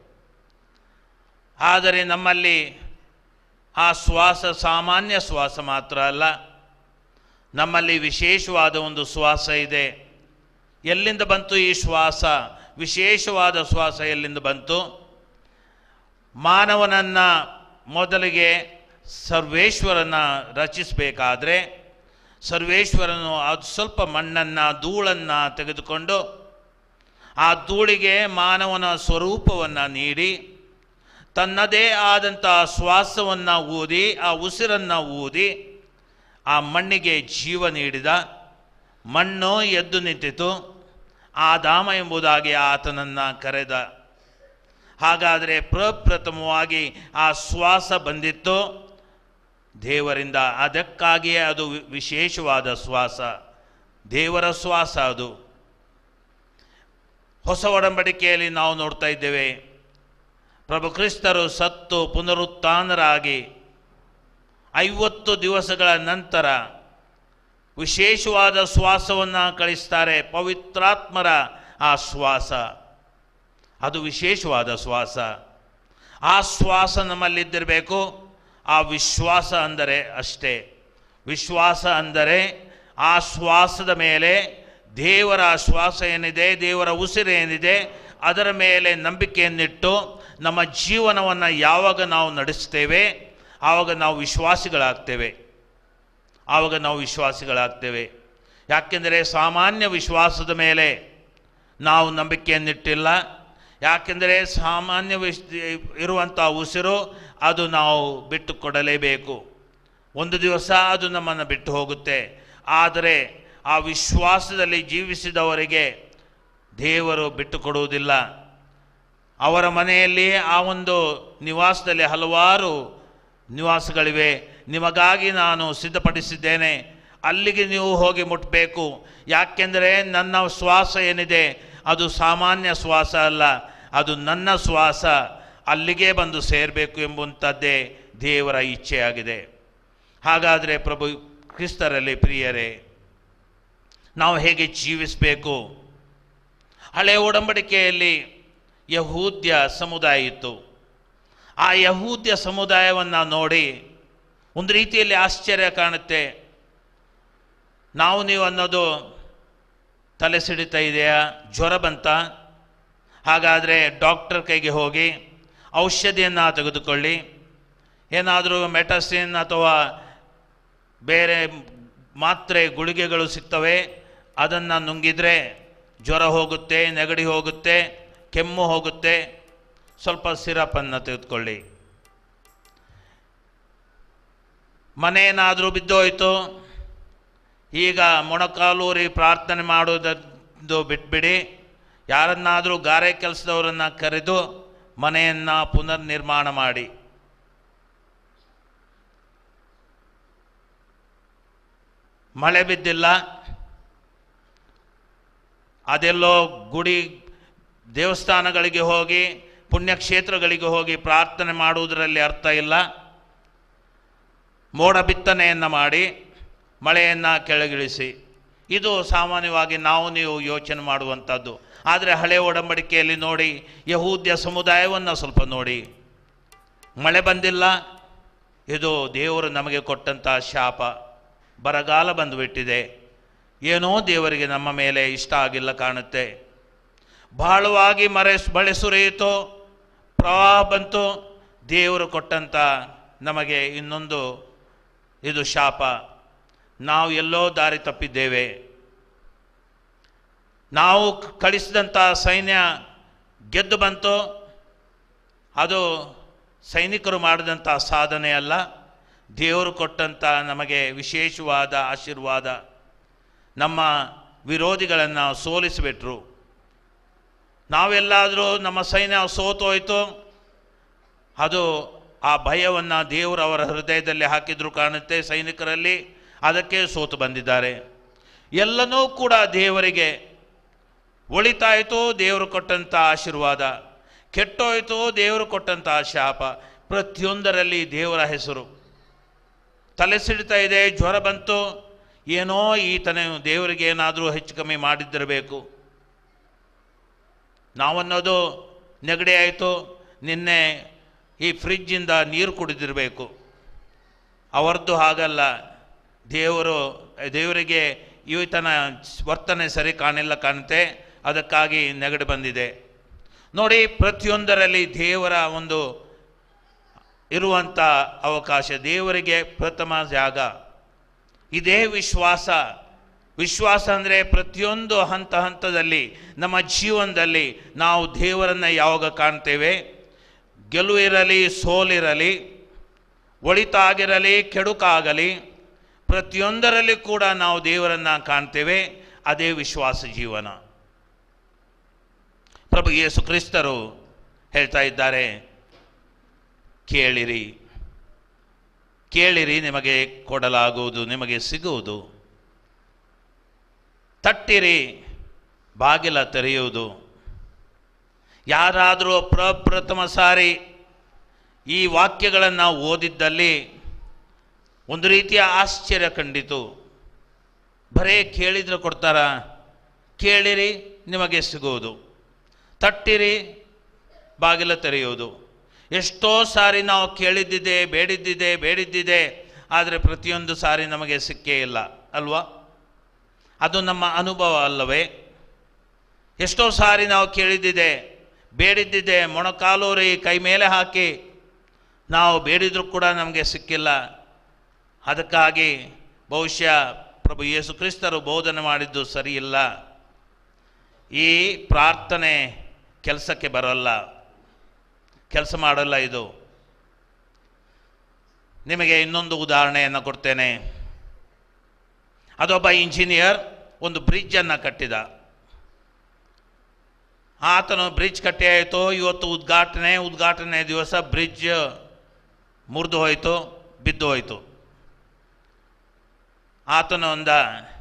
ಆದರೆ ನಮ್ಮಲ್ಲಿ ಆ ಶ್ವಾಸ ಸಾಮಾನ್ಯ ಶ್ವಾಸ ಮಾತ್ರ ಅಲ್ಲ ನಮ್ಮಲ್ಲಿ ವಿಶೇಷವಾದ ಒಂದು ಶ್ವಾಸ ಇದೆ ಎಲ್ಲಿಂದ ಬಂತು ಈ ಶ್ವಾಸ ವಿಶೇಷವಾದ ಶ್ವಾಸ ಎಲ್ಲಿಂದ ಬಂತು ಮಾನವನನ್ನು ಮೊದಲಿಗೆ ಸರ್ವೇಶ್ವರನ ರಚಿಸಬೇಕಾದ್ರೆ ಸರ್ವೇಶ್ವರನು ಅದು ಸ್ವಲ್ಪ ಮಣ್ಣನ್ನು ಧೂಳನ್ನು ತೆಗೆದುಕೊಂಡು ಆ ಧೂಳಿಗೆ ಮಾನವನ ಸ್ವರೂಪವನ್ನು ನೀಡಿ ತನ್ನದೇ ಆದಂಥ ಶ್ವಾಸವನ್ನು ಊದಿ ಆ ಉಸಿರನ್ನು ಊದಿ ಆ ಮಣ್ಣಿಗೆ ಜೀವ ನೀಡಿದ ಮಣ್ಣು ಎದ್ದು ನಿಂತಿತು ಆದಾಮ ಎಂಬುದಾಗಿ ಆತನನ್ನು ಕರೆದ ಹಾಗಾದರೆ ಪ್ರಪ್ರಥಮವಾಗಿ ಆ ಶ್ವಾಸ ಬಂದಿತ್ತು ದೇವರಿಂದ ಅದಕ್ಕಾಗಿಯೇ ಅದು ವಿ- ವಿಶೇಷವಾದ ಶ್ವಾಸ ದೇವರ ಶ್ವಾಸ ಅದು ಹೊಸ ಒಡಂಬಡಿಕೆಯಲ್ಲಿ ನಾವು ನೋಡ್ತಾ ಇದ್ದೇವೆ ಪ್ರಭು ಕ್ರಿಸ್ತರು ಸತ್ತು ಪುನರುತ್ಥಾನರಾಗಿ ಐವತ್ತು ದಿವಸಗಳ ನಂತರ ವಿಶೇಷವಾದ ಶ್ವಾಸವನ್ನು ಕಳಿಸ್ತಾರೆ ಪವಿತ್ರಾತ್ಮರ ಆ ಶ್ವಾಸ ಅದು ವಿಶೇಷವಾದ ಶ್ವಾಸ ಆ ಶ್ವಾಸ ನಮ್ಮಲ್ಲಿದ್ದಿರಬೇಕು ಆ ವಿಶ್ವಾಸ ಅಂದರೆ ಅಷ್ಟೇ ವಿಶ್ವಾಸ ಅಂದರೆ ಆ ಶ್ವಾಸದ ಮೇಲೆ ದೇವರ ಶ್ವಾಸ ಏನಿದೆ ದೇವರ ಉಸಿರು ಏನಿದೆ ಅದರ ಮೇಲೆ ನಂಬಿಕೆಯನ್ನಿಟ್ಟು ನಮ್ಮ ಜೀವನವನ್ನು ಯಾವಾಗ ನಾವು ನಡೆಸ್ತೇವೆ ಆವಾಗ ನಾವು ವಿಶ್ವಾಸಿಗಳಾಗ್ತೇವೆ ಆವಾಗ ನಾವು ವಿಶ್ವಾಸಿಗಳಾಗ್ತೇವೆ ಯಾಕೆಂದರೆ ಸಾಮಾನ್ಯ ವಿಶ್ವಾಸದ ಮೇಲೆ ನಾವು ನಂಬಿಕೆಯನ್ನಿಟ್ಟಿಲ್ಲ ಯಾಕೆಂದರೆ ಸಾಮಾನ್ಯ ವಿಶ್ ಇರುವಂಥ ಉಸಿರು ಅದು ನಾವು ಬಿಟ್ಟು ಕೊಡಲೇಬೇಕು ಒಂದು ದಿವಸ ಅದು ನಮ್ಮನ್ನು ಬಿಟ್ಟು ಹೋಗುತ್ತೆ ಆದರೆ ಆ ವಿಶ್ವಾಸದಲ್ಲಿ ಜೀವಿಸಿದವರಿಗೆ ದೇವರು ಬಿಟ್ಟು ಕೊಡುವುದಿಲ್ಲ ಅವರ ಮನೆಯಲ್ಲಿ ಆ ಒಂದು ನಿವಾಸದಲ್ಲಿ ಹಲವಾರು ನಿವಾಸಗಳಿವೆ ನಿಮಗಾಗಿ ನಾನು ಸಿದ್ಧಪಡಿಸಿದ್ದೇನೆ ಅಲ್ಲಿಗೆ ನೀವು ಹೋಗಿ ಮುಟ್ಟಬೇಕು ಯಾಕೆಂದರೆ ನನ್ನ ಶ್ವಾಸ ಏನಿದೆ ಅದು ಸಾಮಾನ್ಯ ಶ್ವಾಸ ಅಲ್ಲ ಅದು ನನ್ನ ಶ್ವಾಸ ಅಲ್ಲಿಗೆ ಬಂದು ಸೇರಬೇಕು ಎಂಬುವಂಥದ್ದೇ ದೇವರ ಇಚ್ಛೆಯಾಗಿದೆ ಹಾಗಾದರೆ ಪ್ರಭು ಕ್ರಿಸ್ತರಲ್ಲಿ ಪ್ರಿಯರೇ ನಾವು ಹೇಗೆ ಜೀವಿಸಬೇಕು ಹಳೆಯ ಒಡಂಬಡಿಕೆಯಲ್ಲಿ ಯಹೂದ್ಯ ಸಮುದಾಯ ಇತ್ತು ಆ ಯಹೂದ್ಯ ಸಮುದಾಯವನ್ನು ನೋಡಿ ಒಂದು ರೀತಿಯಲ್ಲಿ ಆಶ್ಚರ್ಯ ಕಾಣುತ್ತೆ ನಾವು ನೀವು ಅನ್ನೋದು ತಲೆ ಸಿಡಿತಾ ಇದೆಯಾ ಜ್ವರ ಬಂತ ಹಾಗಾದರೆ ಡಾಕ್ಟರ್ ಕೈಗೆ ಹೋಗಿ ಔಷಧಿಯನ್ನು ತೆಗೆದುಕೊಳ್ಳಿ ಏನಾದರೂ ಮೆಟಸಿನ್ ಅಥವಾ ಬೇರೆ ಮಾತ್ರೆ ಗುಳಿಗೆಗಳು ಸಿಗ್ತವೆ ಅದನ್ನು ನುಂಗಿದ್ರೆ ಜ್ವರ ಹೋಗುತ್ತೆ ನೆಗಡಿ ಹೋಗುತ್ತೆ ಕೆಮ್ಮು ಹೋಗುತ್ತೆ ಸ್ವಲ್ಪ ಸಿರಪನ್ನು ತೆಗೆದುಕೊಳ್ಳಿ ಮನೇನಾದರೂ ಬಿದ್ದೋಯ್ತು ಈಗ ಮೊಣಕಾಲೂರಿ ಪ್ರಾರ್ಥನೆ ಮಾಡೋದದ್ದು ಬಿಟ್ಬಿಡಿ ಯಾರನ್ನಾದರೂ ಗಾರೆ ಕೆಲಸದವರನ್ನು ಕರೆದು ಮನೆಯನ್ನು ಪುನರ್ನಿರ್ಮಾಣ ಮಾಡಿ ಮಳೆ ಬಿದ್ದಿಲ್ಲ ಅದೆಲ್ಲೋ ಗುಡಿ ದೇವಸ್ಥಾನಗಳಿಗೆ ಹೋಗಿ ಪುಣ್ಯಕ್ಷೇತ್ರಗಳಿಗೆ ಹೋಗಿ ಪ್ರಾರ್ಥನೆ ಮಾಡುವುದರಲ್ಲಿ ಅರ್ಥ ಇಲ್ಲ ಮೋಡ ಬಿತ್ತನೆಯನ್ನು ಮಾಡಿ ಮಳೆಯನ್ನು ಕೆಳಗಿಳಿಸಿ ಇದು ಸಾಮಾನ್ಯವಾಗಿ ನಾವು ನೀವು ಯೋಚನೆ ಮಾಡುವಂಥದ್ದು ಆದರೆ ಹಳೆ ಒಡಂಬಡಿಕೆಯಲ್ಲಿ ನೋಡಿ ಯಹೂದ್ಯ ಸಮುದಾಯವನ್ನು ಸ್ವಲ್ಪ ನೋಡಿ ಮಳೆ ಬಂದಿಲ್ಲ ಇದು ದೇವರು ನಮಗೆ ಕೊಟ್ಟಂಥ ಶಾಪ ಬರಗಾಲ ಬಂದುಬಿಟ್ಟಿದೆ ಏನೋ ದೇವರಿಗೆ ನಮ್ಮ ಮೇಲೆ ಇಷ್ಟ ಆಗಿಲ್ಲ ಕಾಣುತ್ತೆ ಬಹಳವಾಗಿ ಮರೆ ಬಳೆ ಸುರಿಯಿತು ಪ್ರವಾಹ ಬಂತು ದೇವರು ಕೊಟ್ಟಂಥ ನಮಗೆ ಇನ್ನೊಂದು ಇದು ಶಾಪ ನಾವು ಎಲ್ಲೋ ದಾರಿ ತಪ್ಪಿದ್ದೇವೆ ನಾವು ಕಳಿಸಿದಂಥ ಸೈನ್ಯ ಗೆದ್ದು ಬಂತು ಅದು ಸೈನಿಕರು ಮಾಡಿದಂಥ ಸಾಧನೆ ಅಲ್ಲ ದೇವರು ಕೊಟ್ಟಂಥ ನಮಗೆ ವಿಶೇಷವಾದ ಆಶೀರ್ವಾದ ನಮ್ಮ ವಿರೋಧಿಗಳನ್ನು ಸೋಲಿಸಿಬಿಟ್ರು ನಾವೆಲ್ಲಾದರೂ ನಮ್ಮ ಸೈನ್ಯ ಸೋತೋಯ್ತು ಅದು ಆ ಭಯವನ್ನು ದೇವರು ಅವರ ಹೃದಯದಲ್ಲಿ ಹಾಕಿದ್ರು ಕಾಣುತ್ತೆ ಸೈನಿಕರಲ್ಲಿ ಅದಕ್ಕೆ ಸೋತು ಬಂದಿದ್ದಾರೆ ಎಲ್ಲನೂ ಕೂಡ ದೇವರಿಗೆ ಒಳಿತಾಯಿತು ದೇವರು ಕೊಟ್ಟಂಥ ಆಶೀರ್ವಾದ ಕೆಟ್ಟೋಯ್ತು ದೇವರು ಕೊಟ್ಟಂಥ ಶಾಪ ಪ್ರತಿಯೊಂದರಲ್ಲಿ ದೇವರ ಹೆಸರು ತಲೆ ಸಿಡಿತಾ ಇದೆ ಜ್ವರ ಬಂತು ಏನೋ ಈತನ ದೇವರಿಗೆ ಏನಾದರೂ ಹೆಚ್ಚು ಕಮ್ಮಿ ಮಾಡಿದ್ದಿರಬೇಕು ನಾವನ್ನೋದು ನೆಗಡಿ ಆಯಿತು ನಿನ್ನೆ ಈ ಫ್ರಿಜ್ಜಿಂದ ನೀರು ಕುಡಿದಿರಬೇಕು ಅವರದ್ದು ಹಾಗಲ್ಲ ದೇವರು ದೇವರಿಗೆ ಈತನ ವರ್ತನೆ ಸರಿ ಕಾಣಿಲ್ಲ ಕಾಣುತ್ತೆ ಅದಕ್ಕಾಗಿ ನೆಗಡಿ ಬಂದಿದೆ ನೋಡಿ ಪ್ರತಿಯೊಂದರಲ್ಲಿ ದೇವರ ಒಂದು ಇರುವಂಥ ಅವಕಾಶ ದೇವರಿಗೆ ಪ್ರಥಮ ಜಾಗ ಇದೇ ವಿಶ್ವಾಸ ವಿಶ್ವಾಸ ಅಂದರೆ ಪ್ರತಿಯೊಂದು ಹಂತ ಹಂತದಲ್ಲಿ ನಮ್ಮ ಜೀವನದಲ್ಲಿ ನಾವು ದೇವರನ್ನು ಯಾವಾಗ ಕಾಣ್ತೇವೆ ಗೆಲುವಿರಲಿ ಸೋಲಿರಲಿ ಒಳಿತಾಗಿರಲಿ ಕೆಡುಕಾಗಲಿ ಪ್ರತಿಯೊಂದರಲ್ಲಿ ಕೂಡ ನಾವು ದೇವರನ್ನು ಕಾಣ್ತೇವೆ ಅದೇ ವಿಶ್ವಾಸ ಜೀವನ ಪ್ರಭು ಯೇಸು ಕ್ರಿಸ್ತರು ಹೇಳ್ತಾ ಇದ್ದಾರೆ ಕೇಳಿರಿ ಕೇಳಿರಿ ನಿಮಗೆ ಕೊಡಲಾಗುವುದು ನಿಮಗೆ ಸಿಗುವುದು ತಟ್ಟಿರಿ ಬಾಗಿಲ ತೆರೆಯುವುದು ಯಾರಾದರೂ ಪ್ರಪ್ರಥಮ ಸಾರಿ ಈ ವಾಕ್ಯಗಳನ್ನು ಓದಿದ್ದಲ್ಲಿ ಒಂದು ರೀತಿಯ ಆಶ್ಚರ್ಯ ಕಂಡಿತು ಬರೇ ಕೇಳಿದ್ರೆ ಕೊಡ್ತಾರ ಕೇಳಿರಿ ನಿಮಗೆ ಸಿಗುವುದು ತಟ್ಟಿರಿ ಬಾಗಿಲ ತೆರೆಯುವುದು ಎಷ್ಟೋ ಸಾರಿ ನಾವು ಕೇಳಿದ್ದಿದೆ ಬೇಡಿದ್ದಿದೆ ಬೇಡಿದ್ದಿದೆ ಆದರೆ ಪ್ರತಿಯೊಂದು ಸಾರಿ ನಮಗೆ ಸಿಕ್ಕೇ ಇಲ್ಲ ಅಲ್ವಾ ಅದು ನಮ್ಮ ಅನುಭವ ಅಲ್ಲವೇ ಎಷ್ಟೋ ಸಾರಿ ನಾವು ಕೇಳಿದ್ದಿದೆ ಬೇಡಿದ್ದಿದೆ ಮೊಣಕಾಲೂರಿ ಕೈ ಮೇಲೆ ಹಾಕಿ ನಾವು ಬೇಡಿದರೂ ಕೂಡ ನಮಗೆ ಸಿಕ್ಕಿಲ್ಲ ಅದಕ್ಕಾಗಿ ಬಹುಶಃ ಪ್ರಭು ಯೇಸು ಕ್ರಿಸ್ತರು ಬೋಧನೆ ಮಾಡಿದ್ದು ಸರಿಯಿಲ್ಲ ಈ ಪ್ರಾರ್ಥನೆ ಕೆಲಸಕ್ಕೆ ಬರೋಲ್ಲ ಕೆಲಸ ಮಾಡಲ್ಲ ಇದು ನಿಮಗೆ ಇನ್ನೊಂದು ಉದಾಹರಣೆಯನ್ನು ಕೊಡ್ತೇನೆ ಅದೊಬ್ಬ ಇಂಜಿನಿಯರ್ ಒಂದು ಬ್ರಿಡ್ಜನ್ನು ಕಟ್ಟಿದ ಆತನು ಬ್ರಿಡ್ಜ್ ಕಟ್ಟಿ ಆಯಿತು ಇವತ್ತು ಉದ್ಘಾಟನೆ ಉದ್ಘಾಟನೆ ದಿವಸ ಬ್ರಿಡ್ಜ್ ಮುರಿದು ಹೋಯಿತು ಬಿದ್ದು ಹೋಯಿತು ಆತನು ಒಂದ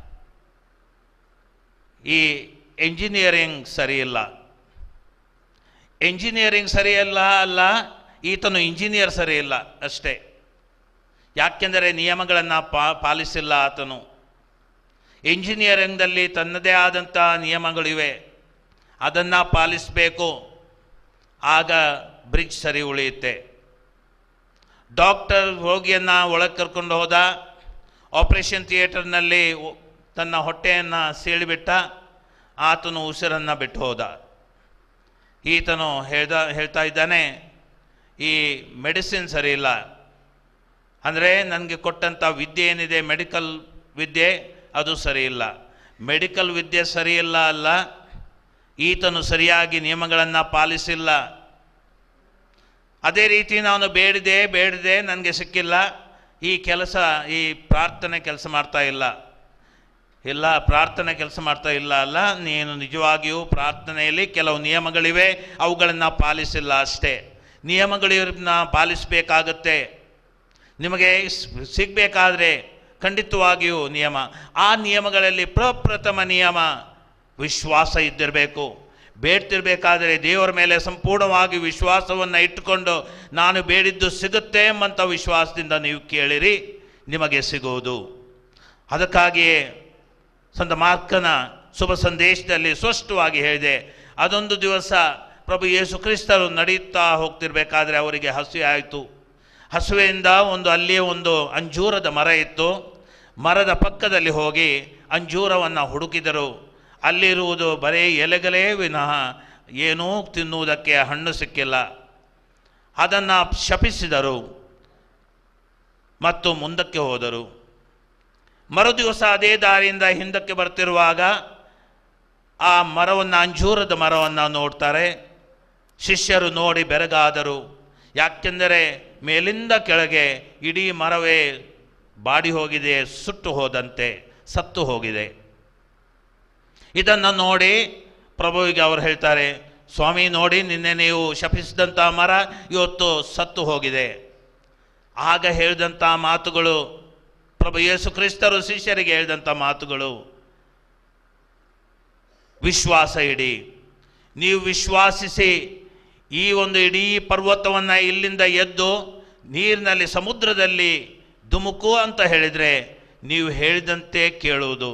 ಈ ಎಂಜಿನಿಯರಿಂಗ್ ಸರಿಯಿಲ್ಲ ಎಂಜಿನಿಯರಿಂಗ್ ಸರಿಯಲ್ಲ ಅಲ್ಲ ಈತನು ಇಂಜಿನಿಯರ್ ಸರಿಯಿಲ್ಲ ಅಷ್ಟೇ ಯಾಕೆಂದರೆ ನಿಯಮಗಳನ್ನು ಪಾ ಪಾಲಿಸಿಲ್ಲ ಆತನು ಎಂಜಿನಿಯರಿಂಗ್ನಲ್ಲಿ ತನ್ನದೇ ಆದಂಥ ನಿಯಮಗಳಿವೆ ಅದನ್ನು ಪಾಲಿಸಬೇಕು ಆಗ ಬ್ರಿಡ್ಜ್ ಸರಿ ಉಳಿಯುತ್ತೆ ಡಾಕ್ಟರ್ ರೋಗಿಯನ್ನು ಒಳಗೆ ಕರ್ಕೊಂಡು ಹೋದ ಆಪರೇಷನ್ ಥಿಯೇಟರ್ನಲ್ಲಿ ಒ- ತನ್ನ ಹೊಟ್ಟೆಯನ್ನು ಸೀಳಿಬಿಟ್ಟ ಆತನು ಉಸಿರನ್ನು ಬಿಟ್ಟು ಹೋದ ಈತನು ಹೇಳ್ದ ಹೇಳ್ತಾ ಇದ್ದಾನೆ ಈ ಮೆಡಿಸಿನ್ ಸರಿ ಇಲ್ಲ ಅಂದರೆ ನನಗೆ ಕೊಟ್ಟಂಥ ವಿದ್ಯೆ ಏನಿದೆ ಮೆಡಿಕಲ್ ವಿದ್ಯೆ ಅದು ಸರಿ ಇಲ್ಲ ಮೆಡಿಕಲ್ ವಿದ್ಯೆ ಸರಿ ಇಲ್ಲ ಅಲ್ಲ ಈತನು ಸರಿಯಾಗಿ ನಿಯಮಗಳನ್ನು ಪಾಲಿಸಿಲ್ಲ ಅದೇ ರೀತಿ ನಾನು ಬೇಡಿದೆ ಬೇಡಿದೆ ನನಗೆ ಸಿಕ್ಕಿಲ್ಲ ಈ ಕೆಲಸ ಈ ಪ್ರಾರ್ಥನೆ ಕೆಲಸ ಮಾಡ್ತಾ ಇಲ್ಲ ಇಲ್ಲ ಪ್ರಾರ್ಥನೆ ಕೆಲಸ ಮಾಡ್ತಾ ಇಲ್ಲ ಅಲ್ಲ ನೀನು ನಿಜವಾಗಿಯೂ ಪ್ರಾರ್ಥನೆಯಲ್ಲಿ ಕೆಲವು ನಿಯಮಗಳಿವೆ ಅವುಗಳನ್ನು ಪಾಲಿಸಿಲ್ಲ ಅಷ್ಟೇ ನಿಯಮಗಳನ್ನ ಪಾಲಿಸಬೇಕಾಗತ್ತೆ ನಿಮಗೆ ಸ್- ಸಿಗಬೇಕಾದ್ರೆ ಖಂಡಿತವಾಗಿಯೂ ನಿಯಮ ಆ ನಿಯಮಗಳಲ್ಲಿ ಪ್ರಪ್ರಥಮ ನಿಯಮ ವಿಶ್ವಾಸ ಇದ್ದಿರಬೇಕು ಬೇಡ್ತಿರ್ಬೇಕಾದ್ರೆ ದೇವರ ಮೇಲೆ ಸಂಪೂರ್ಣವಾಗಿ ವಿಶ್ವಾಸವನ್ನು ಇಟ್ಟುಕೊಂಡು ನಾನು ಬೇಡಿದ್ದು ಸಿಗುತ್ತೆ ಎಂಬಂಥ ವಿಶ್ವಾಸದಿಂದ ನೀವು ಕೇಳಿರಿ ನಿಮಗೆ ಸಿಗುವುದು ಅದಕ್ಕಾಗಿಯೇ ಸಂತ ಮಾರ್ಕನ ಶುಭ ಸಂದೇಶದಲ್ಲಿ ಸ್ಪಷ್ಟವಾಗಿ ಹೇಳಿದೆ ಅದೊಂದು ದಿವಸ ಪ್ರಭು ಯೇಸು ಕ್ರಿಸ್ತರು ನಡೆಯುತ್ತಾ ಹೋಗ್ತಿರ್ಬೇಕಾದ್ರೆ ಅವರಿಗೆ ಹಸಿವೆ ಆಯಿತು ಹಸುವೆಯಿಂದ ಒಂದು ಅಲ್ಲಿಯೇ ಒಂದು ಅಂಜೂರದ ಮರ ಇತ್ತು ಮರದ ಪಕ್ಕದಲ್ಲಿ ಹೋಗಿ ಅಂಜೂರವನ್ನು ಹುಡುಕಿದರು ಅಲ್ಲಿರುವುದು ಬರೀ ಎಲೆಗಳೇ ವಿನಃ ಏನೂ ತಿನ್ನುವುದಕ್ಕೆ ಹಣ್ಣು ಸಿಕ್ಕಿಲ್ಲ ಅದನ್ನು ಶಪಿಸಿದರು ಮತ್ತು ಮುಂದಕ್ಕೆ ಹೋದರು ಮರುದಿವಸ ಅದೇ ದಾರಿಯಿಂದ ಹಿಂದಕ್ಕೆ ಬರ್ತಿರುವಾಗ ಆ ಮರವನ್ನು ಅಂಜೂರದ ಮರವನ್ನು ನೋಡ್ತಾರೆ ಶಿಷ್ಯರು ನೋಡಿ ಬೆರಗಾದರು ಯಾಕೆಂದರೆ ಮೇಲಿಂದ ಕೆಳಗೆ ಇಡೀ ಮರವೇ ಬಾಡಿ ಹೋಗಿದೆ ಸುಟ್ಟು ಹೋದಂತೆ ಸತ್ತು ಹೋಗಿದೆ ಇದನ್ನು ನೋಡಿ ಪ್ರಭುವಿಗೆ ಅವರು ಹೇಳ್ತಾರೆ ಸ್ವಾಮಿ ನೋಡಿ ನಿನ್ನೆ ನೀವು ಶಪಿಸಿದಂಥ ಮರ ಇವತ್ತು ಸತ್ತು ಹೋಗಿದೆ ಆಗ ಹೇಳಿದಂಥ ಮಾತುಗಳು ಪ್ರಭು ಯೇಸು ಕ್ರಿಸ್ತರು ಶಿಷ್ಯರಿಗೆ ಹೇಳಿದಂಥ ಮಾತುಗಳು ವಿಶ್ವಾಸ ಇಡಿ ನೀವು ವಿಶ್ವಾಸಿಸಿ ಈ ಒಂದು ಇಡೀ ಪರ್ವತವನ್ನು ಇಲ್ಲಿಂದ ಎದ್ದು ನೀರಿನಲ್ಲಿ ಸಮುದ್ರದಲ್ಲಿ ಧುಮುಕು ಅಂತ ಹೇಳಿದರೆ ನೀವು ಹೇಳಿದಂತೆ ಕೇಳುವುದು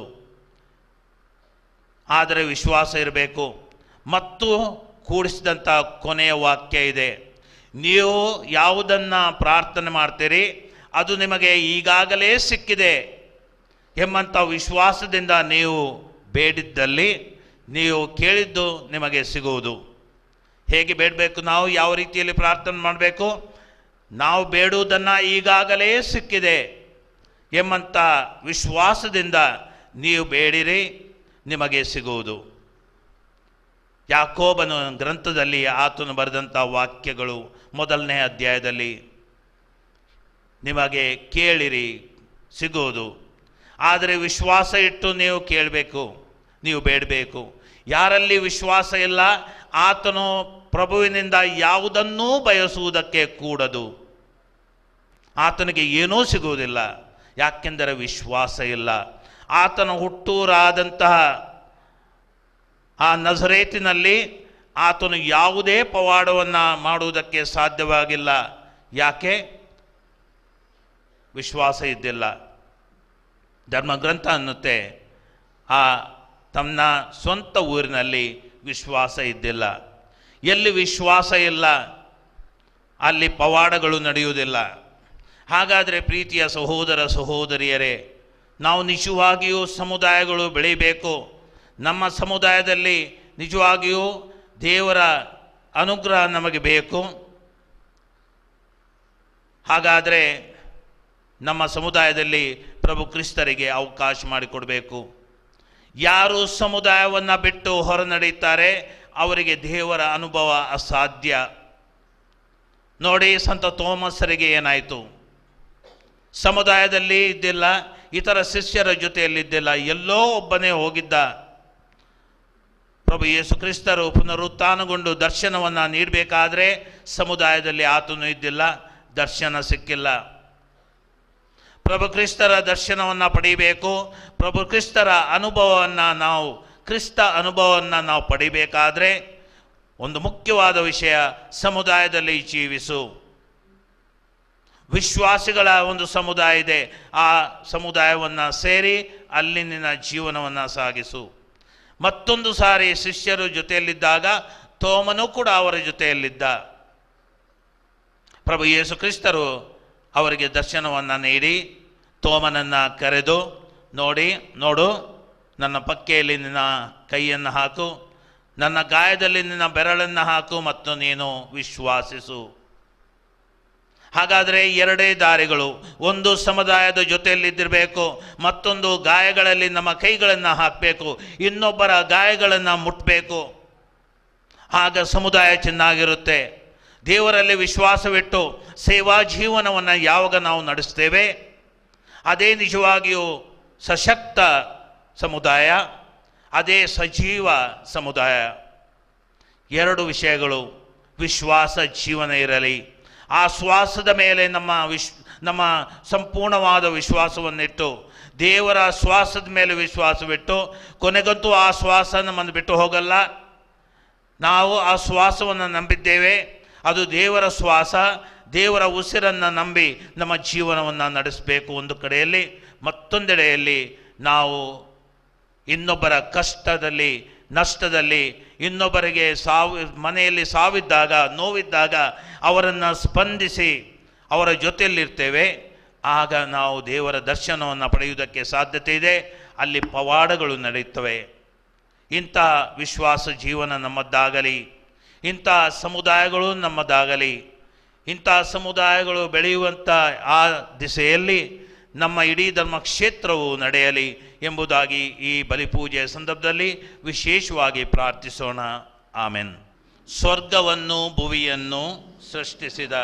ಆದರೆ ವಿಶ್ವಾಸ ಇರಬೇಕು ಮತ್ತು ಕೂಡಿಸಿದಂಥ ಕೊನೆಯ ವಾಕ್ಯ ಇದೆ ನೀವು ಯಾವುದನ್ನು ಪ್ರಾರ್ಥನೆ ಮಾಡ್ತೀರಿ ಅದು ನಿಮಗೆ ಈಗಾಗಲೇ ಸಿಕ್ಕಿದೆ ಎಂಬಂಥ ವಿಶ್ವಾಸದಿಂದ ನೀವು ಬೇಡಿದ್ದಲ್ಲಿ ನೀವು ಕೇಳಿದ್ದು ನಿಮಗೆ ಸಿಗುವುದು ಹೇಗೆ ಬೇಡಬೇಕು ನಾವು ಯಾವ ರೀತಿಯಲ್ಲಿ ಪ್ರಾರ್ಥನೆ ಮಾಡಬೇಕು ನಾವು ಬೇಡುವುದನ್ನು ಈಗಾಗಲೇ ಸಿಕ್ಕಿದೆ ಎಂಬಂಥ ವಿಶ್ವಾಸದಿಂದ ನೀವು ಬೇಡಿರಿ ನಿಮಗೆ ಸಿಗುವುದು ಯಾಕೋಬನ ಗ್ರಂಥದಲ್ಲಿ ಆತನು ಬರೆದಂಥ ವಾಕ್ಯಗಳು ಮೊದಲನೇ ಅಧ್ಯಾಯದಲ್ಲಿ ನಿಮಗೆ ಕೇಳಿರಿ ಸಿಗುವುದು ಆದರೆ ವಿಶ್ವಾಸ ಇಟ್ಟು ನೀವು ಕೇಳಬೇಕು ನೀವು ಬೇಡಬೇಕು ಯಾರಲ್ಲಿ ವಿಶ್ವಾಸ ಇಲ್ಲ ಆತನು ಪ್ರಭುವಿನಿಂದ ಯಾವುದನ್ನೂ ಬಯಸುವುದಕ್ಕೆ ಕೂಡದು ಆತನಿಗೆ ಏನೂ ಸಿಗುವುದಿಲ್ಲ ಯಾಕೆಂದರೆ ವಿಶ್ವಾಸ ಇಲ್ಲ ಆತನ ಹುಟ್ಟೂರಾದಂತಹ ಆ ನಜರೇತಿನಲ್ಲಿ ಆತನು ಯಾವುದೇ ಪವಾಡವನ್ನು ಮಾಡುವುದಕ್ಕೆ ಸಾಧ್ಯವಾಗಿಲ್ಲ ಯಾಕೆ ವಿಶ್ವಾಸ ಇದ್ದಿಲ್ಲ ಧರ್ಮಗ್ರಂಥ ಅನ್ನುತ್ತೆ ಆ ತನ್ನ ಸ್ವಂತ ಊರಿನಲ್ಲಿ ವಿಶ್ವಾಸ ಇದ್ದಿಲ್ಲ ಎಲ್ಲಿ ವಿಶ್ವಾಸ ಇಲ್ಲ ಅಲ್ಲಿ ಪವಾಡಗಳು ನಡೆಯುವುದಿಲ್ಲ ಹಾಗಾದರೆ ಪ್ರೀತಿಯ ಸಹೋದರ ಸಹೋದರಿಯರೇ ನಾವು ನಿಜವಾಗಿಯೂ ಸಮುದಾಯಗಳು ಬೆಳೀಬೇಕು ನಮ್ಮ ಸಮುದಾಯದಲ್ಲಿ ನಿಜವಾಗಿಯೂ ದೇವರ ಅನುಗ್ರಹ ನಮಗೆ ಬೇಕು ಹಾಗಾದರೆ ನಮ್ಮ ಸಮುದಾಯದಲ್ಲಿ ಪ್ರಭು ಕ್ರಿಸ್ತರಿಗೆ ಅವಕಾಶ ಮಾಡಿಕೊಡಬೇಕು ಯಾರು ಸಮುದಾಯವನ್ನು ಬಿಟ್ಟು ಹೊರ ನಡೆಯುತ್ತಾರೆ ಅವರಿಗೆ ದೇವರ ಅನುಭವ ಅಸಾಧ್ಯ ನೋಡಿ ಸಂತ ತೋಮಸರಿಗೆ ಏನಾಯಿತು ಸಮುದಾಯದಲ್ಲಿ ಇದ್ದಿಲ್ಲ ಇತರ ಶಿಷ್ಯರ ಜೊತೆಯಲ್ಲಿದ್ದಿಲ್ಲ ಎಲ್ಲೋ ಒಬ್ಬನೇ ಹೋಗಿದ್ದ ಪ್ರಭು ಯೇಸು ಕ್ರಿಸ್ತರು ಪುನರುತ್ಥಾನಗೊಂಡು ದರ್ಶನವನ್ನು ನೀಡಬೇಕಾದ್ರೆ ಸಮುದಾಯದಲ್ಲಿ ಆತನು ಇದ್ದಿಲ್ಲ ದರ್ಶನ ಸಿಕ್ಕಿಲ್ಲ ಪ್ರಭು ಕ್ರಿಸ್ತರ ದರ್ಶನವನ್ನು ಪಡಿಬೇಕು ಪ್ರಭು ಕ್ರಿಸ್ತರ ಅನುಭವವನ್ನು ನಾವು ಕ್ರಿಸ್ತ ಅನುಭವವನ್ನು ನಾವು ಪಡಿಬೇಕಾದ್ರೆ ಒಂದು ಮುಖ್ಯವಾದ ವಿಷಯ ಸಮುದಾಯದಲ್ಲಿ ಜೀವಿಸು ವಿಶ್ವಾಸಿಗಳ ಒಂದು ಸಮುದಾಯ ಇದೆ ಆ ಸಮುದಾಯವನ್ನು ಸೇರಿ ಅಲ್ಲಿ ನಿನ್ನ ಜೀವನವನ್ನು ಸಾಗಿಸು ಮತ್ತೊಂದು ಸಾರಿ ಶಿಷ್ಯರು ಜೊತೆಯಲ್ಲಿದ್ದಾಗ ತೋಮನು ಕೂಡ ಅವರ ಜೊತೆಯಲ್ಲಿದ್ದ ಪ್ರಭು ಯೇಸು ಕ್ರಿಸ್ತರು ಅವರಿಗೆ ದರ್ಶನವನ್ನು ನೀಡಿ ತೋಮನನ್ನು ಕರೆದು ನೋಡಿ ನೋಡು ನನ್ನ ಪಕ್ಕೆಯಲ್ಲಿ ನಿನ್ನ ಕೈಯನ್ನು ಹಾಕು ನನ್ನ ಗಾಯದಲ್ಲಿ ನಿನ್ನ ಬೆರಳನ್ನು ಹಾಕು ಮತ್ತು ನೀನು ವಿಶ್ವಾಸಿಸು ಹಾಗಾದರೆ ಎರಡೇ ದಾರಿಗಳು ಒಂದು ಸಮುದಾಯದ ಜೊತೆಯಲ್ಲಿದ್ದಿರಬೇಕು ಮತ್ತೊಂದು ಗಾಯಗಳಲ್ಲಿ ನಮ್ಮ ಕೈಗಳನ್ನು ಹಾಕಬೇಕು ಇನ್ನೊಬ್ಬರ ಗಾಯಗಳನ್ನು ಮುಟ್ಟಬೇಕು ಆಗ ಸಮುದಾಯ ಚೆನ್ನಾಗಿರುತ್ತೆ ದೇವರಲ್ಲಿ ವಿಶ್ವಾಸವಿಟ್ಟು ಸೇವಾ ಜೀವನವನ್ನು ಯಾವಾಗ ನಾವು ನಡೆಸ್ತೇವೆ ಅದೇ ನಿಜವಾಗಿಯೂ ಸಶಕ್ತ ಸಮುದಾಯ ಅದೇ ಸಜೀವ ಸಮುದಾಯ ಎರಡು ವಿಷಯಗಳು ವಿಶ್ವಾಸ ಜೀವನ ಇರಲಿ ಆ ಶ್ವಾಸದ ಮೇಲೆ ನಮ್ಮ ವಿಶ್ ನಮ್ಮ ಸಂಪೂರ್ಣವಾದ ವಿಶ್ವಾಸವನ್ನಿಟ್ಟು ದೇವರ ಶ್ವಾಸದ ಮೇಲೆ ವಿಶ್ವಾಸವಿಟ್ಟು ಕೊನೆಗಂತೂ ಆ ಶ್ವಾಸ ನಮ್ಮನ್ನು ಬಿಟ್ಟು ಹೋಗಲ್ಲ ನಾವು ಆ ಶ್ವಾಸವನ್ನು ನಂಬಿದ್ದೇವೆ ಅದು ದೇವರ ಶ್ವಾಸ ದೇವರ ಉಸಿರನ್ನು ನಂಬಿ ನಮ್ಮ ಜೀವನವನ್ನು ನಡೆಸಬೇಕು ಒಂದು ಕಡೆಯಲ್ಲಿ ಮತ್ತೊಂದೆಡೆಯಲ್ಲಿ ನಾವು ಇನ್ನೊಬ್ಬರ ಕಷ್ಟದಲ್ಲಿ ನಷ್ಟದಲ್ಲಿ ಇನ್ನೊಬ್ಬರಿಗೆ ಸಾವು ಮನೆಯಲ್ಲಿ ಸಾವಿದ್ದಾಗ ನೋವಿದ್ದಾಗ ಅವರನ್ನು ಸ್ಪಂದಿಸಿ ಅವರ ಜೊತೆಯಲ್ಲಿರ್ತೇವೆ ಆಗ ನಾವು ದೇವರ ದರ್ಶನವನ್ನು ಪಡೆಯುವುದಕ್ಕೆ ಸಾಧ್ಯತೆ ಇದೆ ಅಲ್ಲಿ ಪವಾಡಗಳು ನಡೆಯುತ್ತವೆ ಇಂಥ ವಿಶ್ವಾಸ ಜೀವನ ನಮ್ಮದ್ದಾಗಲಿ ಇಂಥ ಸಮುದಾಯಗಳು ನಮ್ಮದಾಗಲಿ ಇಂಥ ಸಮುದಾಯಗಳು ಬೆಳೆಯುವಂಥ ಆ ದಿಸೆಯಲ್ಲಿ ನಮ್ಮ ಇಡೀ ಧರ್ಮ ಕ್ಷೇತ್ರವು ನಡೆಯಲಿ ಎಂಬುದಾಗಿ ಈ ಬಲಿಪೂಜೆಯ ಸಂದರ್ಭದಲ್ಲಿ ವಿಶೇಷವಾಗಿ ಪ್ರಾರ್ಥಿಸೋಣ ಆಮೆನ್ ಸ್ವರ್ಗವನ್ನು ಭುವಿಯನ್ನು ಸೃಷ್ಟಿಸಿದ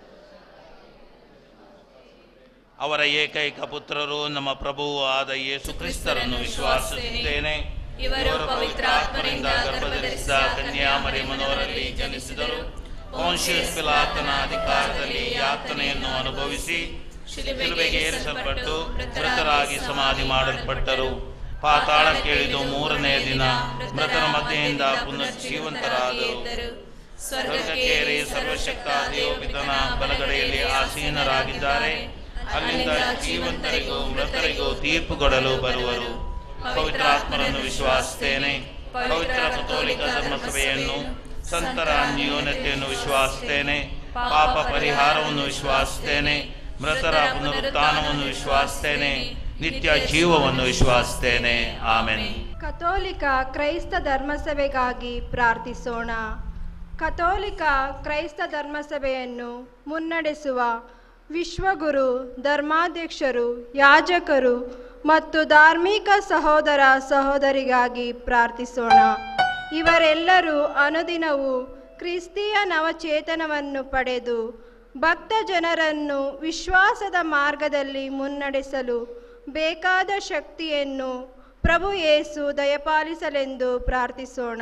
ಅವರ ಏಕೈಕ ಪುತ್ರರು ನಮ್ಮ ಪ್ರಭುವು ಆದ ಯೇಸು ಕ್ರಿಸ್ತರನ್ನು ವಿಶ್ವಾಸಿಸುತ್ತೇನೆ ಇವರು ಪವಿತ್ರಾತ್ಮರಿಂದ ಗರ್ಭಧರಿಸಿದ ಕನ್ಯಾಮರಿ ಮನೋರಲ್ಲಿ ಜನಿಸಿದರು ಪೋನ್ಷಿಯಸ್ ಪಿಲಾತನ ಅಧಿಕಾರದಲ್ಲಿ ಯಾತನೆಯನ್ನು ಅನುಭವಿಸಿ ಶಿಲುಬೆಗೆ ಏರಿಸಲ್ಪಟ್ಟು ಮೃತರಾಗಿ ಸಮಾಧಿ ಮಾಡಲ್ಪಟ್ಟರು ಪಾತಾಳ ಕೇಳಿದು ಮೂರನೇ ದಿನ ಮೃತರ ಮಧ್ಯೆಯಿಂದ ಪುನರ್ಜೀವಂತರಾದರು ಸ್ವರ್ಗಕ್ಕೇರಿ ಸರ್ವಶಕ್ತ ದೇವಪಿತನ ಬಲಗಡೆಯಲ್ಲಿ ಆಸೀನರಾಗಿದ್ದಾರೆ ಅಲ್ಲಿಂದ ಜೀವಂತರಿಗೂ ಮೃತರಿಗೂ ತೀರ್ಪು ಕೊಡಲು ಬರುವರು ಪವಿತ್ರಾತ್ಮರನ್ನು ವಿಶ್ವಾಸಿಸ್ತೇನೆ ಪವಿತ್ರ ಕಥೋಲಿಕ ಧರ್ಮಸಭೆಯನ್ನು ಸಂತರ ನ್ಯೂನತೆಯನ್ನು ವಿಶ್ವಾಸಿಸ್ತೇನೆ ಪಾಪ ಪರಿಹಾರವನ್ನು ವಿಶ್ವಾಸಿಸ್ತೇನೆ ಮೃತರ ಪುನರುತ್ಥಾನವನ್ನು ವಿಶ್ವಾಸಿಸ್ತೇನೆ ನಿತ್ಯ ಜೀವವನ್ನು ವಿಶ್ವಾಸಿಸ್ತೇನೆ ಆಮೆನ್ ಕಥೋಲಿಕ ಕ್ರೈಸ್ತ ಧರ್ಮಸಭೆಗಾಗಿ ಪ್ರಾರ್ಥಿಸೋಣ ಕಥೋಲಿಕ ಕ್ರೈಸ್ತ ಧರ್ಮಸಭೆಯನ್ನು ಮುನ್ನಡೆಸುವ ವಿಶ್ವಗುರು ಧರ್ಮಾಧ್ಯಕ್ಷರು ಯಾಜಕರು ಮತ್ತು ಧಾರ್ಮಿಕ ಸಹೋದರ ಸಹೋದರಿಗಾಗಿ ಪ್ರಾರ್ಥಿಸೋಣ ಇವರೆಲ್ಲರೂ ಅನುದಿನವೂ ಕ್ರಿಸ್ತಿಯ ನವಚೇತನವನ್ನು ಪಡೆದು ಭಕ್ತ ಜನರನ್ನು ವಿಶ್ವಾಸದ ಮಾರ್ಗದಲ್ಲಿ ಮುನ್ನಡೆಸಲು ಬೇಕಾದ ಶಕ್ತಿಯನ್ನು ಪ್ರಭು ಯೇಸು ದಯಪಾಲಿಸಲೆಂದು ಪ್ರಾರ್ಥಿಸೋಣ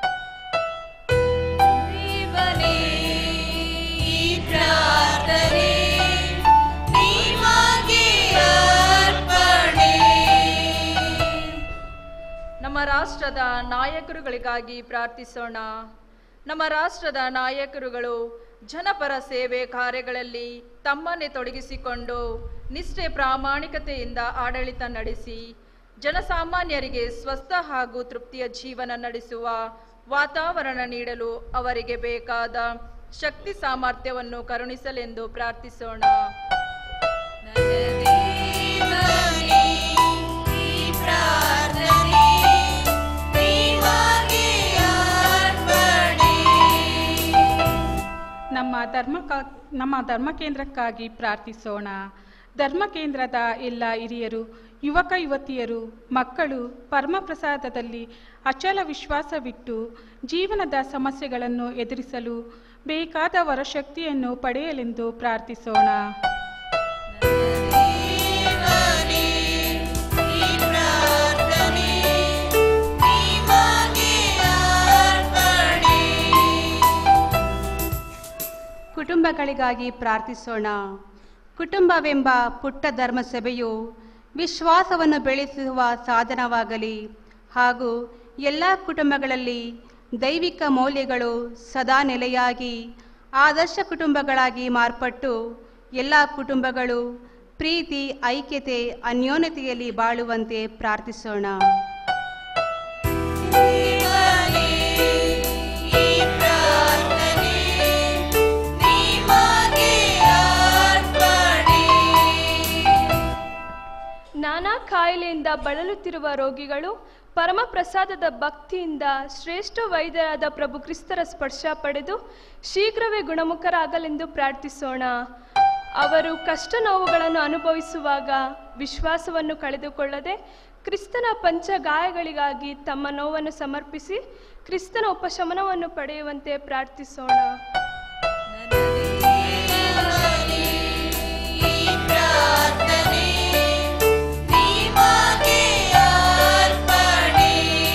ದೇವನೇ, ಈ ಪ್ರಾರ್ಥನೆ ನಿಮಗೆ ಅರ್ಪಣೆ. ನಮ್ಮ ರಾಷ್ಟ್ರದ ನಾಯಕರುಗಳಿಗಾಗಿ ಪ್ರಾರ್ಥಿಸೋಣ ನಮ್ಮ ರಾಷ್ಟ್ರದ ನಾಯಕರುಗಳು ಜನಪರ ಸೇವೆ ಕಾರ್ಯಗಳಲ್ಲಿ ತಮ್ಮನ್ನೇ ತೊಡಗಿಸಿಕೊಂಡು ನಿಷ್ಠೆ ಪ್ರಾಮಾಣಿಕತೆಯಿಂದ ಆಡಳಿತ ನಡೆಸಿ ಜನಸಾಮಾನ್ಯರಿಗೆ ಸ್ವಸ್ಥ ಹಾಗೂ ತೃಪ್ತಿಯ ಜೀವನ ನಡೆಸುವ ವಾತಾವರಣ ನೀಡಲು ಅವರಿಗೆ ಬೇಕಾದ ಶಕ್ತಿ ಸಾಮರ್ಥ್ಯವನ್ನು ಕರುಣಿಸಲೆಂದು ಪ್ರಾರ್ಥಿಸೋಣ ನನ್ನ ದೇವನೇ, ಈ ಪ್ರಾರ್ಥನೆ ನಿಮಗೆ ಅರ್ಪಣೆ. ನಮ್ಮ ಧರ್ಮ ನಮ್ಮ ಧರ್ಮ ಕೇಂದ್ರಕ್ಕಾಗಿ ಪ್ರಾರ್ಥಿಸೋಣ ಧರ್ಮ ಕೇಂದ್ರದ ಎಲ್ಲ ಹಿರಿಯರು ಯುವಕ ಯುವತಿಯರು ಮಕ್ಕಳು ಪರಮಪ್ರಸಾದದಲ್ಲಿ ಅಚಲ ವಿಶ್ವಾಸವಿಟ್ಟು ಜೀವನದ ಸಮಸ್ಯೆಗಳನ್ನು ಎದುರಿಸಲು ಬೇಕಾದ ವರಶಕ್ತಿಯನ್ನು ಪಡೆಯಲೆಂದು ಪ್ರಾರ್ಥಿಸೋಣ ದೇವನೇ ಈ ಪ್ರಾರ್ಥನೆ ನಿಮಗೆ ಅರ್ಪಣೆ ಕುಟುಂಬಗಳಿಗಾಗಿ ಪ್ರಾರ್ಥಿಸೋಣ ಕುಟುಂಬವೆಂಬ ಪುಟ್ಟ ಧರ್ಮಸಭೆಯು ವಿಶ್ವಾಸವನ್ನು ಬೆಳೆಸುವ ಸಾಧನವಾಗಲಿ ಹಾಗೂ ಎಲ್ಲ ಕುಟುಂಬಗಳಲ್ಲಿ ದೈವಿಕ ಮೌಲ್ಯಗಳು ಸದಾ ನೆಲೆಯಾಗಿ ಆದರ್ಶ ಕುಟುಂಬಗಳಾಗಿ ಮಾರ್ಪಟ್ಟು ಎಲ್ಲ ಕುಟುಂಬಗಳು ಪ್ರೀತಿ ಐಕ್ಯತೆ ಅನ್ಯೋನ್ಯತೆಯಲ್ಲಿ ಬಾಳುವಂತೆ ಪ್ರಾರ್ಥಿಸೋಣ ದೇವನೇ ಈ ಪ್ರಾರ್ಥನೆ ನಿಮಗೆ ಅರ್ಪಣೆ ನಾನಾ ಕಾಯಿಲೆಯಿಂದ ಬಳಲುತ್ತಿರುವ ರೋಗಿಗಳು ಪರಮ ಪ್ರಸಾದದ ಭಕ್ತಿಯಿಂದ ಶ್ರೇಷ್ಠ ವೈದ್ಯರಾದ ಪ್ರಭು ಕ್ರಿಸ್ತರ ಸ್ಪರ್ಶ ಪಡೆದು ಶೀಘ್ರವೇ ಗುಣಮುಖರಾಗಲೆಂದು ಪ್ರಾರ್ಥಿಸೋಣ ಅವರು ಕಷ್ಟ ನೋವುಗಳನ್ನು ಅನುಭವಿಸುವಾಗ ವಿಶ್ವಾಸವನ್ನು ಕಳೆದುಕೊಳ್ಳದೆ ಕ್ರಿಸ್ತನ ಪಂಚ ಗಾಯಗಳಿಗಾಗಿ ತಮ್ಮ ನೋವನ್ನು ಸಮರ್ಪಿಸಿ ಕ್ರಿಸ್ತನ ಉಪಶಮನವನ್ನು ಪಡೆಯುವಂತೆ ಪ್ರಾರ್ಥಿಸೋಣ ದೇವನೇ ಈ ಪ್ರಾರ್ಥನೆ ನಿಮಗೆ ಅರ್ಪಣೆ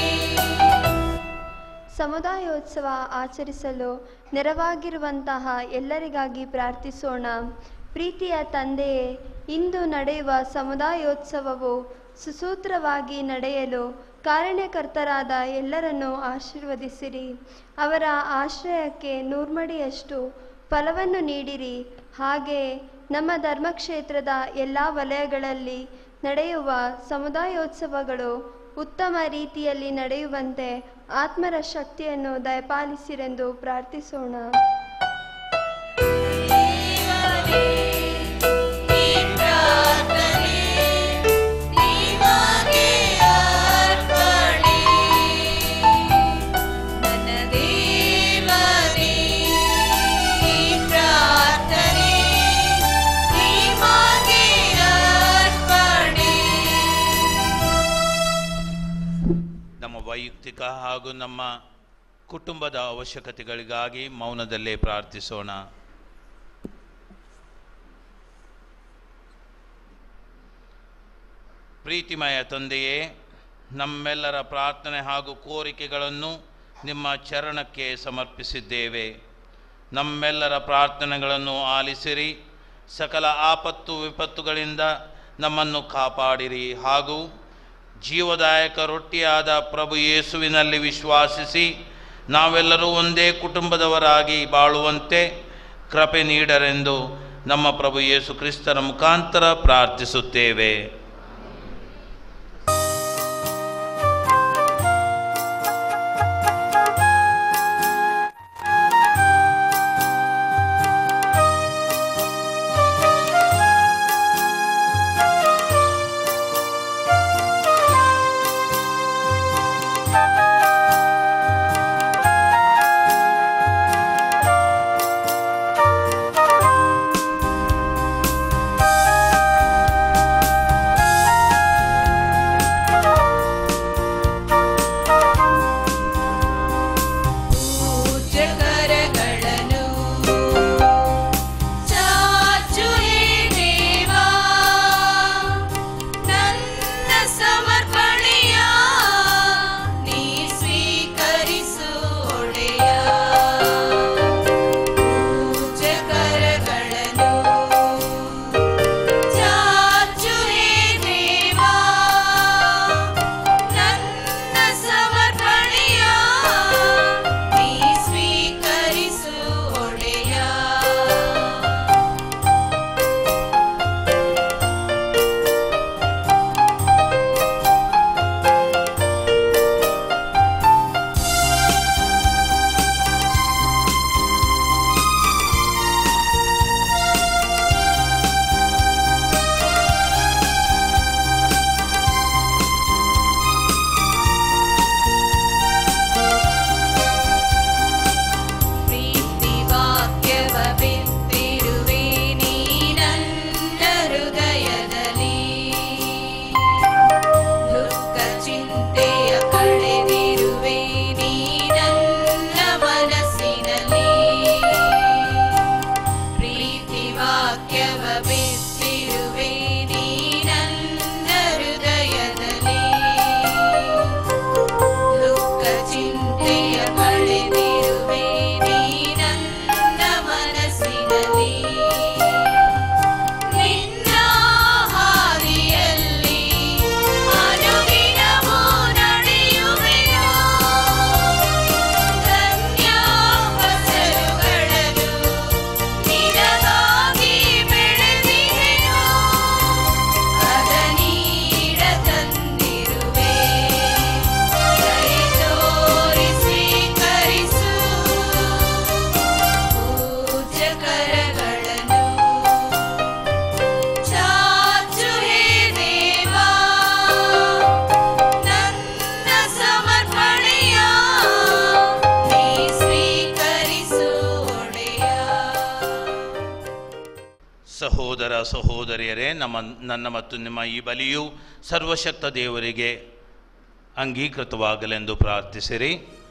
ಸಮುದಾಯೋತ್ಸವ ಆಚರಿಸಲು ನೆರವಾಗಿರುವಂತಹ ಎಲ್ಲರಿಗಾಗಿ ಪ್ರಾರ್ಥಿಸೋಣ ಪ್ರೀತಿಯ ತಂದೆಯೇ ಇಂದು ನಡೆಯುವ ಸಮುದಾಯೋತ್ಸವವು ಸುಸೂತ್ರವಾಗಿ ನಡೆಯಲು ಕಾರಣಕರ್ತರಾದ ಎಲ್ಲರನ್ನೂ ಆಶೀರ್ವದಿಸಿರಿ ಅವರ ಆಶ್ರಯಕ್ಕೆ ನೂರ್ಮಡಿಯಷ್ಟು ಫಲವನ್ನು ನೀಡಿರಿ ಹಾಗೆ ನಮ್ಮ ಧರ್ಮಕ್ಷೇತ್ರದ ಎಲ್ಲ ವಲಯಗಳಲ್ಲಿ ನಡೆಯುವ ಸಮುದಾಯೋತ್ಸವಗಳು ಉತ್ತಮ ರೀತಿಯಲ್ಲಿ ನಡೆಯುವಂತೆ ಆತ್ಮರ ಶಕ್ತಿಯನ್ನು ದಯಪಾಲಿಸಿರೆಂದು ಪ್ರಾರ್ಥಿಸೋಣ ದೇವನೇ ಈ ಪ್ರಾರ್ಥನೆ ನಿಮಗೆ ಅರ್ಪಣೆ ನನ್ನ ದೇವನೇ ಈ ಪ್ರಾರ್ಥನೆ ನಿಮಗೆ ಅರ್ಪಣೆ ನಮ್ಮ ವೈಯಕ್ತಿಕ ಹಾಗೂ ನಮ್ಮ ಕುಟುಂಬದ ಅವಶ್ಯಕತೆಗಳಿಗಾಗಿ ಮೌನದಲ್ಲೇ ಪ್ರಾರ್ಥಿಸೋಣ ಪ್ರೀತಿಮಯ ತಂದೆಯೇ ನಮ್ಮೆಲ್ಲರ ಪ್ರಾರ್ಥನೆ ಹಾಗೂ ಕೋರಿಕೆಗಳನ್ನು ನಿಮ್ಮ ಚರಣಕ್ಕೆ ಸಮರ್ಪಿಸಿದ್ದೇವೆ ನಮ್ಮೆಲ್ಲರ ಪ್ರಾರ್ಥನೆಗಳನ್ನು ಆಲಿಸಿರಿ ಸಕಲ ಆಪತ್ತು ವಿಪತ್ತುಗಳಿಂದ ನಮ್ಮನ್ನು ಕಾಪಾಡಿರಿ ಹಾಗೂ ಜೀವದಾಯಕ ರೊಟ್ಟಿಯಾದ ಪ್ರಭು ಯೇಸುವಿನಲ್ಲಿ ವಿಶ್ವಾಸಿಸಿ ನಾವೆಲ್ಲರೂ ಒಂದೇ ಕುಟುಂಬದವರಾಗಿ ಬಾಳುವಂತೆ ಕೃಪೆ ನೀಡರೆಂದು ನಮ್ಮ ಪ್ರಭು ಯೇಸು ಕ್ರಿಸ್ತರ ಮುಖಾಂತರ ಪ್ರಾರ್ಥಿಸುತ್ತೇವೆ ಿ ವಾಕ್ಯವ ಬಿತ್ತಿರುವೆ ನೀ ನನ್ನ ಹೃದಯದಲ್ಲಿ ದುಃಖ ಚಿಂತೆಯ ಕಳೆದಿರುವೆ ನೀ ನನ್ನ ಮನಸ್ಸಿನಲ್ಲಿ ನಿನ್ನ ಹಾದಿಯಲ್ಲಿ ಅನುದಿನವೂ ನಡೆಯುವೆನು ಧನ್ಯ ಫಸಲುಗಳನ್ನು ನಿನಗಾಗಿ ಬೆಳೆದಿಹೆನು ಅದ ನೀಡ ತಂದಿರುವೆ ದಯೆ ತೋರಿ ಸ್ವೀಕರಿಸು ಪೂಜ್ಯ ಕರಗಳನ್ನು ಚಾಚು ಹೇ ದೇವಾ ನನ್ನ ಸಮರ್ಪಣೆಯ ನೀ ಸ್ವೀಕರಿಸು ಒಡೆಯ ಸಹೋದರ ಸಹೋದರಿಯರೇ ನಮ್ಮ ನನ್ನ ಮತ್ತು ನಿಮ್ಮ ಈ ಬಲಿಯು ಸರ್ವಶಕ್ತ ದೇವರಿಗೆ ಅಂಗೀಕೃತವಾಗಲೆಂದು ಪ್ರಾರ್ಥಿಸಿರಿ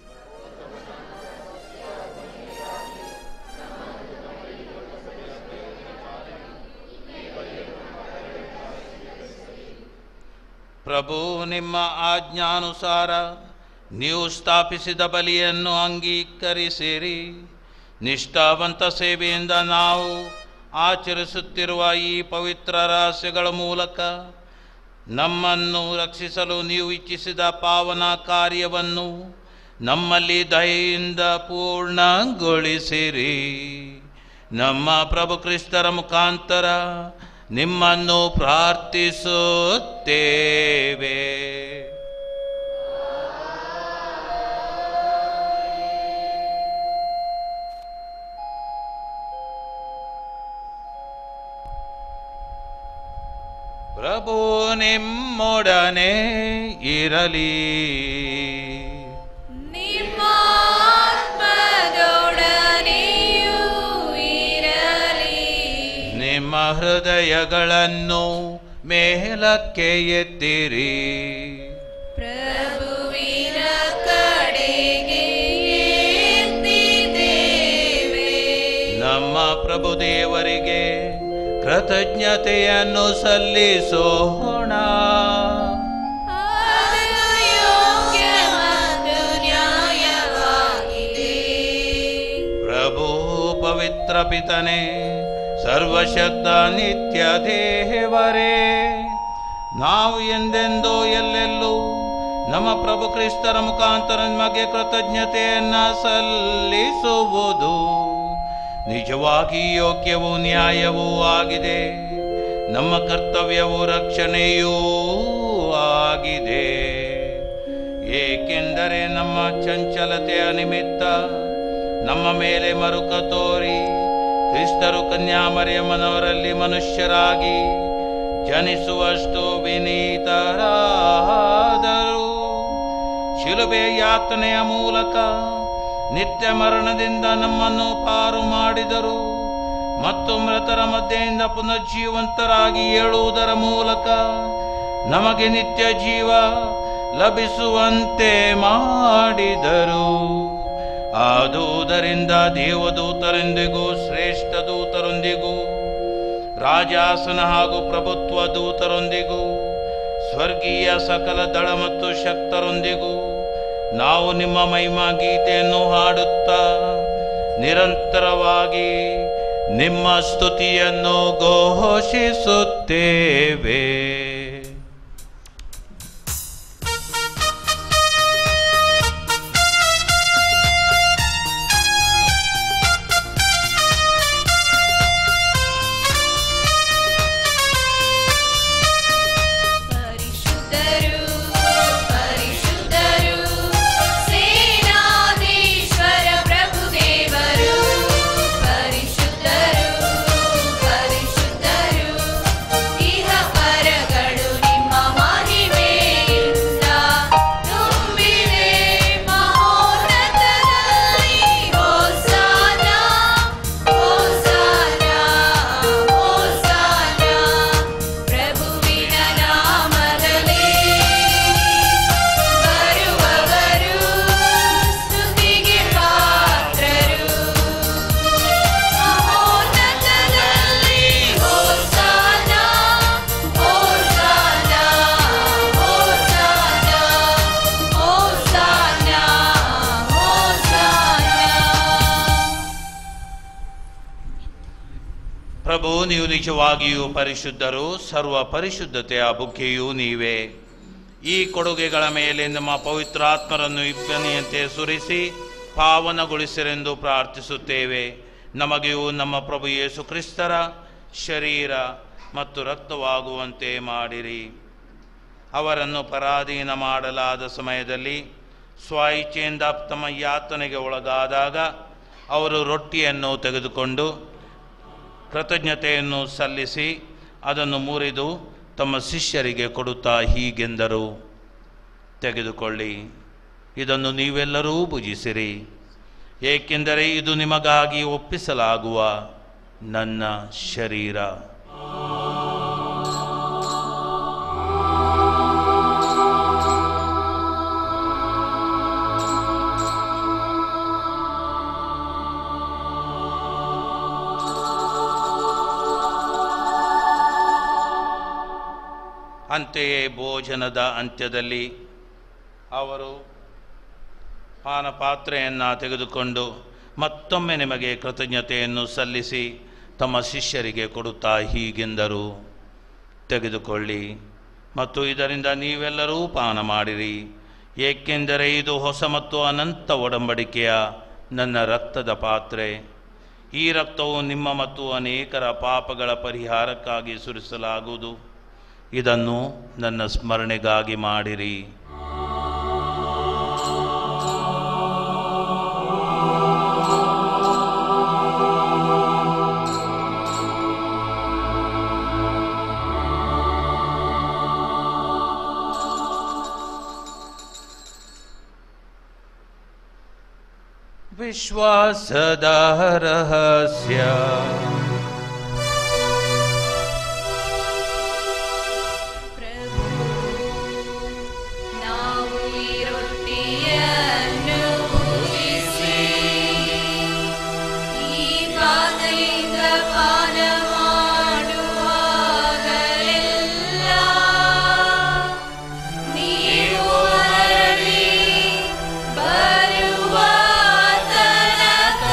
ಪ್ರಭು ನಿಮ್ಮ ಆಜ್ಞಾನುಸಾರ ನೀವು ಸ್ಥಾಪಿಸಿದ ಬಲಿಯನ್ನು ಅಂಗೀಕರಿಸಿರಿ ನಿಷ್ಠಾವಂತ ಸೇವೆಯಿಂದ ನಾವು ಆಚರಿಸುತ್ತಿರುವ ಈ ಪವಿತ್ರ ರಹಸ್ಯಗಳ ಮೂಲಕ ನಮ್ಮನ್ನು ರಕ್ಷಿಸಲು ನೀವು ಇಚ್ಛಿಸಿದ ಪಾವನ ಕಾರ್ಯವನ್ನು ನಮ್ಮಲ್ಲಿ ದಯೆಯಿಂದ ಪೂರ್ಣಗೊಳಿಸಿರಿ ನಮ್ಮ ಪ್ರಭು ಕ್ರಿಸ್ತರ ಮುಖಾಂತರ ನಿಮ್ಮನ್ನು ಪ್ರಾರ್ಥಿಸುತ್ತೇವೆ ಪ್ರಭು ನಿಮ್ಮೊಡನೆ ಇರಲಿ ನಿಮ್ಮ ಆತ್ಮದೊಡನೆಯೂ ಇರಲಿ ನಿಮ್ಮ ಹೃದಯಗಳನ್ನು ಮೇಲಕ್ಕೆ ಎತ್ತಿರಿ ಪ್ರಭುವಿನ ಕಡೆಗೆ ಎತ್ತಿದ್ದೇವೆ ನಮ್ಮ ಪ್ರಭು ದೇವರಿಗೆ ಕೃತಜ್ಞತೆಯನ್ನು ಸಲ್ಲಿಸೋಣ ಅದು ಯೋಗ್ಯ ಮತ್ತು ನ್ಯಾಯವಾಗಿದೆ ಪ್ರಭು ಪವಿತ್ರ ಪಿತನೆ ಸರ್ವಶಕ್ತ ನಿತ್ಯ ದೇವರೇ ನಾವು ಎಂದೆಂದೋ ಎಲ್ಲೆಲ್ಲೂ ನಮ್ಮ ಪ್ರಭು ಕ್ರಿಸ್ತರ ಮುಖಾಂತರ ನಿಮಗೆ ಕೃತಜ್ಞತೆಯನ್ನ ಸಲ್ಲಿಸುವುದು ನಿಜವಾಗಿ ಯೋಗ್ಯವೂ ನ್ಯಾಯವೂ ಆಗಿದೆ ನಮ್ಮ ಕರ್ತವ್ಯವೂ ರಕ್ಷಣೆಯೂ ಆಗಿದೆ ಏಕೆಂದರೆ ನಮ್ಮ ಚಂಚಲತೆಯ ನಿಮಿತ್ತ ನಮ್ಮ ಮೇಲೆ ಮರುಕ ತೋರಿ ಕ್ರಿಸ್ತರು ಕನ್ಯಾಮರಿಯಮ್ಮನವರಲ್ಲಿ ಮನುಷ್ಯರಾಗಿ ಜನಿಸುವಷ್ಟು ವಿನೀತರಾದರು ಶಿಲುಬೆ ಯಾತನೆಯ ಮೂಲಕ ನಿತ್ಯ ಮರಣದಿಂದ ನಮ್ಮನ್ನು ಪಾರು ಮಾಡಿದರು ಮತ್ತು ಮೃತರ ಮಧ್ಯೆಯಿಂದ ಪುನರ್ಜೀವಂತರಾಗಿ ಏಳುವುದರ ಮೂಲಕ ನಮಗೆ ನಿತ್ಯ ಜೀವ ಲಭಿಸುವಂತೆ ಮಾಡಿದರು ಆದುದರಿಂದ ದೇವದೂತರೊಂದಿಗೂ ಶ್ರೇಷ್ಠ ದೂತರೊಂದಿಗೂ ರಾಜಾಸನ ಹಾಗೂ ಪ್ರಭುತ್ವ ದೂತರೊಂದಿಗೂ ಸ್ವರ್ಗೀಯ ಸಕಲ ದಳ ಮತ್ತು ಶಕ್ತರೊಂದಿಗೂ ನಾವು ನಿಮ್ಮ ಮಹಿಮಾ ಗೀತೆಯನ್ನು ಹಾಡುತ್ತಾ ನಿರಂತರವಾಗಿ ನಿಮ್ಮ ಸ್ತುತಿಯನ್ನು ಘೋಷಿಸುತ್ತೇವೆ ಪರಿಶುದ್ಧರು ಪರಿಶುದ್ಧರು ಸೇನಾಧೀಶ್ವರ ಪ್ರಭುದೇವರು ಪರಿಶುದ್ಧರು ಪರಿಶುದ್ಧರು ಇಹ ಪರಗಳು ಪ್ರಭು ನೀವು ನಿಜವಾಗಿಯೂ ಪರಿಶುದ್ಧರು ಸರ್ವ ಪರಿಶುದ್ಧತೆಯ ಬುಕ್ಕೆಯೂ ನೀವೇ ಈ ಕೊಡುಗೆಗಳ ಮೇಲೆ ನಮ್ಮ ಪವಿತ್ರಾತ್ಮರನ್ನು ಇಬ್ಬನಿಯಂತೆ ಸುರಿಸಿ ಪಾವನಗೊಳಿಸಿರೆಂದು ಪ್ರಾರ್ಥಿಸುತ್ತೇವೆ ನಮಗೆಯೂ ನಮ್ಮ ಪ್ರಭು ಯೇಸು ಕ್ರಿಸ್ತರ ಶರೀರ ಮತ್ತು ರಕ್ತವಾಗುವಂತೆ ಮಾಡಿರಿ ಅವರನ್ನು ಪರಾಧೀನ ಮಾಡಲಾದ ಸಮಯದಲ್ಲಿ ಸ್ವಇಚ್ಛೆಯಿಂದ ತಮ್ಮ ಯಾತನೆಗೆ ಒಳಗಾದಾಗ ಅವರು ರೊಟ್ಟಿಯನ್ನು ತೆಗೆದುಕೊಂಡು ಕೃತಜ್ಞತೆಯನ್ನು ಸಲ್ಲಿಸಿ ಅದನ್ನು ಮುರಿದು ತಮ್ಮ ಶಿಷ್ಯರಿಗೆ ಕೊಡುತ್ತಾ ಹೀಗೆಂದರು ತೆಗೆದುಕೊಳ್ಳಿ ಇದನ್ನು ನೀವೆಲ್ಲರೂ ಭುಜಿಸಿರಿ ಏಕೆಂದರೆ ಇದು ನಿಮಗಾಗಿ ಒಪ್ಪಿಸಲಾಗುವ ನನ್ನ ಶರೀರ ಅಂತೆಯೇ ಭೋಜನದ ಅಂತ್ಯದಲ್ಲಿ ಅವರು ಪಾನಪಾತ್ರೆಯನ್ನು ತೆಗೆದುಕೊಂಡು ಮತ್ತೊಮ್ಮೆ ನಿಮಗೆ ಕೃತಜ್ಞತೆಯನ್ನು ಸಲ್ಲಿಸಿ ತಮ್ಮ ಶಿಷ್ಯರಿಗೆ ಕೊಡುತ್ತಾ ಹೀಗೆಂದರು ತೆಗೆದುಕೊಳ್ಳಿ ಮತ್ತು ಇದರಿಂದ ನೀವೆಲ್ಲರೂ ಪಾನ ಮಾಡಿರಿ ಏಕೆಂದರೆ ಇದು ಹೊಸ ಮತ್ತು ಅನಂತ ಒಡಂಬಡಿಕೆಯ ನನ್ನ ರಕ್ತದ ಪಾತ್ರೆ ಈ ರಕ್ತವು ನಿಮ್ಮ ಮತ್ತು ಅನೇಕರ ಪಾಪಗಳ ಪರಿಹಾರಕ್ಕಾಗಿ ಸುರಿಸಲಾಗುವುದು ಇದನ್ನು ನನ್ನ ಸ್ಮರಣೆಗಾಗಿ ಮಾಡಿರಿ ವಿಶ್ವಾಸದ ರಹಸ್ಯ ನಾವು ಈ ರೊಟ್ಟಿಯನ್ನು ಭುಜಿಸಿ, ಈ ಪಾತ್ರೆಯಿಂದ ಪಾನ ಮಾಡುವಾಗಲೆಲ್ಲ ನೀವು ಹರಡಿ ಬರುವ ತನಕ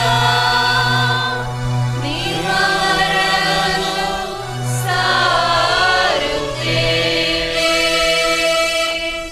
ನಿಮ್ಮವರನ್ನು ಸಾರುತ್ತೇವೆ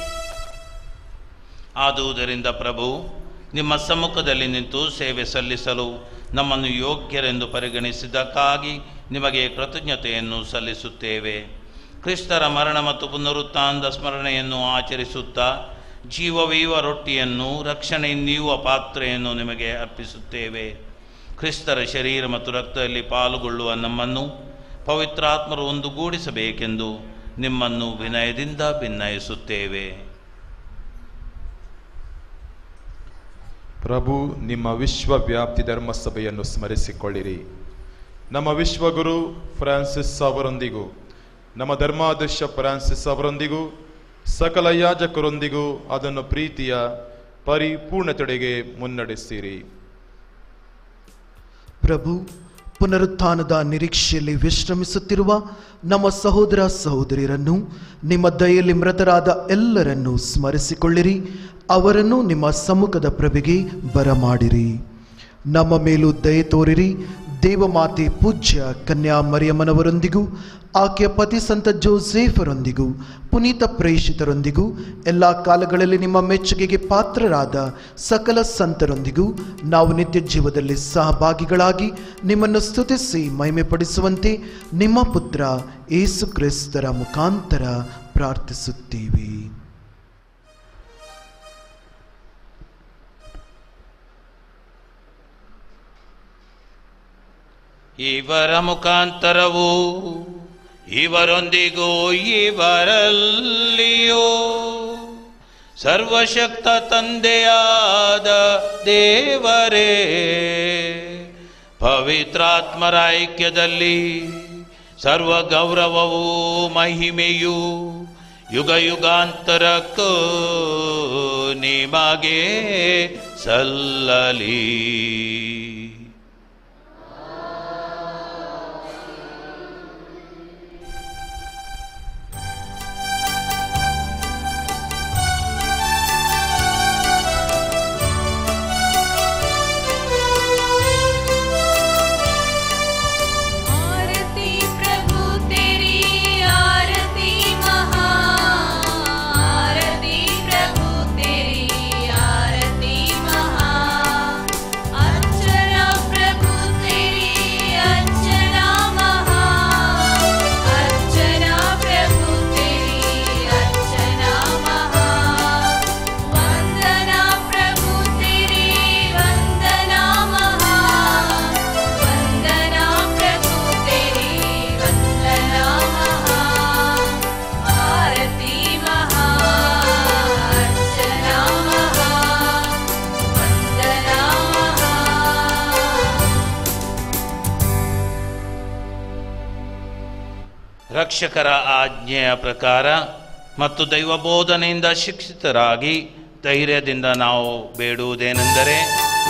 ಆದುದರಿಂದ ಪ್ರಭು ನಿಮ್ಮ ಸಮ್ಮುಖದಲ್ಲಿ ನಿಂತು ಸೇವೆ ಸಲ್ಲಿಸಲು ನಮ್ಮನ್ನು ಯೋಗ್ಯರೆಂದು ಪರಿಗಣಿಸಿದ್ದಕ್ಕಾಗಿ ನಿಮಗೆ ಕೃತಜ್ಞತೆಯನ್ನು ಸಲ್ಲಿಸುತ್ತೇವೆ ಕ್ರಿಸ್ತರ ಮರಣ ಮತ್ತು ಪುನರುತ್ಥಾನದ ಸ್ಮರಣೆಯನ್ನು ಆಚರಿಸುತ್ತಾ ಜೀವವೀವ ರೊಟ್ಟಿಯನ್ನು ರಕ್ಷಣೆ ನೀಯುವ ಪಾತ್ರೆಯನ್ನು ನಿಮಗೆ ಅರ್ಪಿಸುತ್ತೇವೆ ಕ್ರಿಸ್ತರ ಶರೀರ ಮತ್ತು ರಕ್ತದಲ್ಲಿ ಪಾಲುಗೊಳ್ಳುವ ನಮ್ಮನ್ನು ಪವಿತ್ರಾತ್ಮರು ಒಂದುಗೂಡಿಸಬೇಕೆಂದು ನಿಮ್ಮನ್ನು ವಿನಯದಿಂದ ಭಿನ್ನಯಿಸುತ್ತೇವೆ ಪ್ರಭು ನಿಮ್ಮ ವಿಶ್ವವ್ಯಾಪ್ತಿ ಧರ್ಮಸಭೆಯನ್ನು ಸ್ಮರಿಸಿಕೊಳ್ಳಿರಿ ನಮ್ಮ ವಿಶ್ವಗುರು ಫ್ರಾನ್ಸಿಸ್ ಅವರೊಂದಿಗೂ ನಮ್ಮ ಧರ್ಮಾಧ್ಯಕ್ಷ ಫ್ರಾನ್ಸಿಸ್ ಅವರೊಂದಿಗೂ ಸಕಲ ಯಾಜಕರೊಂದಿಗೂ ಅದನ್ನು ಪ್ರೀತಿಯ ಪರಿಪೂರ್ಣತೆಡೆಗೆ ಮುನ್ನಡೆಸಿರಿ ಪ್ರಭು ಪುನರುತ್ಥಾನದ ನಿರೀಕ್ಷೆಯಲ್ಲಿ ವಿಶ್ರಮಿಸುತ್ತಿರುವ ನಮ್ಮ ಸಹೋದರ ಸಹೋದರಿಯರನ್ನು ನಿಮ್ಮ ದಯೆಯಲ್ಲಿ ಮೃತರಾದ ಎಲ್ಲರನ್ನೂ ಸ್ಮರಿಸಿಕೊಳ್ಳಿರಿ ಅವರನ್ನು ನಿಮ್ಮ ಸಮ್ಮುಖದ ಪ್ರಭೆಗೆ ಬರಮಾಡಿರಿ ನಮ್ಮ ಮೇಲೂ ದಯೆ ತೋರಿರಿ ದೇವಮಾತೆ ಪೂಜ್ಯ ಕನ್ಯಾ ಮರಿಯಮ್ಮನವರೊಂದಿಗೂ ಆಕೆಯ ಪತಿ ಸಂತ ಜೋಸೇಫರೊಂದಿಗೂ ಪುನೀತ ಪ್ರೇಷಿತರೊಂದಿಗೂ ಎಲ್ಲ ಕಾಲಗಳಲ್ಲಿ ನಿಮ್ಮ ಮೆಚ್ಚುಗೆಗೆ ಪಾತ್ರರಾದ ಸಕಲ ಸಂತರೊಂದಿಗೂ ನಾವು ನಿತ್ಯ ಜೀವದಲ್ಲಿ ಸಹಭಾಗಿಗಳಾಗಿ ನಿಮ್ಮನ್ನು ಸ್ತುತಿಸಿ ಮಹಿಮೆಪಡಿಸುವಂತೆ ನಿಮ್ಮ ಪುತ್ರ ಏಸು ಕ್ರಿಸ್ತರ ಮುಖಾಂತರ ಪ್ರಾರ್ಥಿಸುತ್ತೀವಿ ಇವರ ಮುಖಾಂತರವೂ ಇವರೊಂದಿಗೂ ಇವರಲ್ಲಿಯೂ ಸರ್ವಶಕ್ತ ತಂದೆಯಾದ ದೇವರೇ ಪವಿತ್ರಾತ್ಮರ ಐಕ್ಯದಲ್ಲಿ ಸರ್ವ ಗೌರವವೂ ಮಹಿಮೆಯೂ ಯುಗ ಯುಗಾಂತರಕ್ಕೂ ನಿಮಗೆ ಸಲ್ಲಲಿ ಆರೆ ರಕ್ಷಕರ ಆಜ್ಞೆಯ ಪ್ರಕಾರ ಮತ್ತು ದೈವ ಬೋಧನೆಯಿಂದ ಶಿಕ್ಷಿತರಾಗಿ ಧೈರ್ಯದಿಂದ ನಾವು ಬೇಡುವುದೇನೆಂದರೆ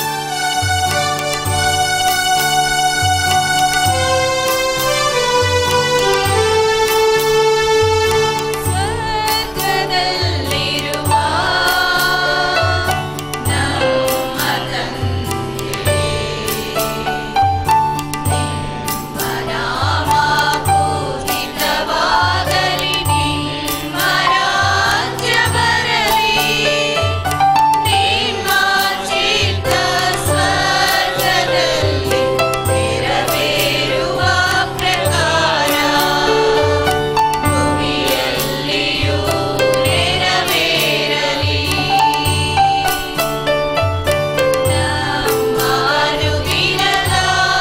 ಸ್ವರ್ಗದಲ್ಲಿರುವ ನಮ್ಮ ತಂದೆಯೇ, ನಿಮ್ಮ ನಾಮ ಪೂಜಿತವಾಗಲಿ, ನಿಮ್ಮ ರಾಜ್ಯ ಬರಲಿ, ನಿಮ್ಮ ಚಿತ್ತ ಸ್ವರ್ಗದಲ್ಲಿ ನೆರವೇರುವ ಪ್ರಕಾರ ಭೂಮಿಯಲ್ಲಿಯೂ ನೆರವೇರಲಿ ನಮ್ಮ ಅನುದಿನದ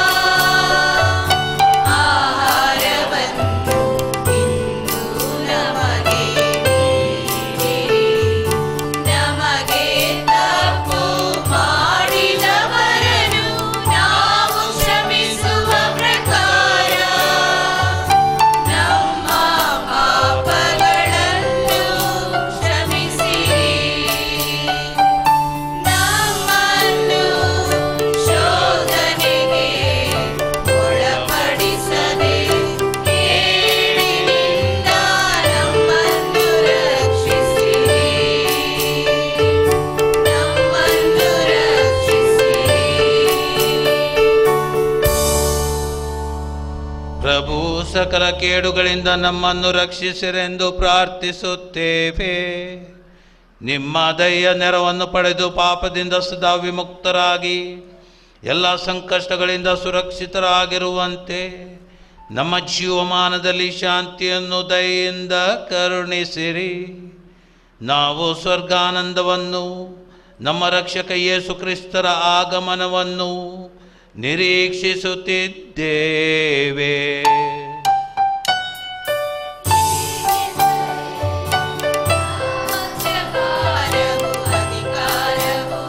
ಆಹಾರವನ್ನು ಇಂದು ನಮಗೆ ನೀಡಿರಿ ನಮಗೆ ತಪ್ಪು ಮಾಡಿದವರನ್ನು ನಾವು ಕ್ಷಮಿಸುವ ಪ್ರಕಾರ ನಮ್ಮ ಪಾಪಗಳನ್ನು ಕ್ಷಮಿಸಿರಿ ನಮ್ಮನ್ನು ಶೋಧನೆಗೆ ಒಳಪಡಿಸದೆ ಕೇಡಿನಿಂದ ನಮ್ಮನ್ನು ರಕ್ಷಿಸಿರಿ ನಮ್ಮನ್ನು ರಕ್ಷಿಸಿರಿ ಪ್ರಭು ಸಕಲ ಕೇಡುಗಳಿಂದ ನಮ್ಮನ್ನು ರಕ್ಷಿಸಿರೆಂದು ಪ್ರಾರ್ಥಿಸುತ್ತೇವೆ ನಿಮ್ಮ ದಯ ನೆರವನ್ನು ಪಡೆದು ಪಾಪದಿಂದ ಸದಾ ವಿಮುಕ್ತರಾಗಿ ಎಲ್ಲ ಸಂಕಷ್ಟಗಳಿಂದ ಸುರಕ್ಷಿತರಾಗಿರುವಂತೆ ನಮ್ಮ ಜೀವಮಾನದಲ್ಲಿ ಶಾಂತಿಯನ್ನು ದಯೆಯಿಂದ ಕರುಣಿಸಿರಿ ನಾವು ಸ್ವರ್ಗಾನಂದವನ್ನು ನಮ್ಮ ರಕ್ಷಕ ಯೇಸು ಕ್ರಿಸ್ತರ ಆಗಮನವನ್ನು ನಿರೀಕ್ಷಿಸುತ್ತಿದ್ದೇವೆ ಭಾರವು ಅಧಿಕಾರವು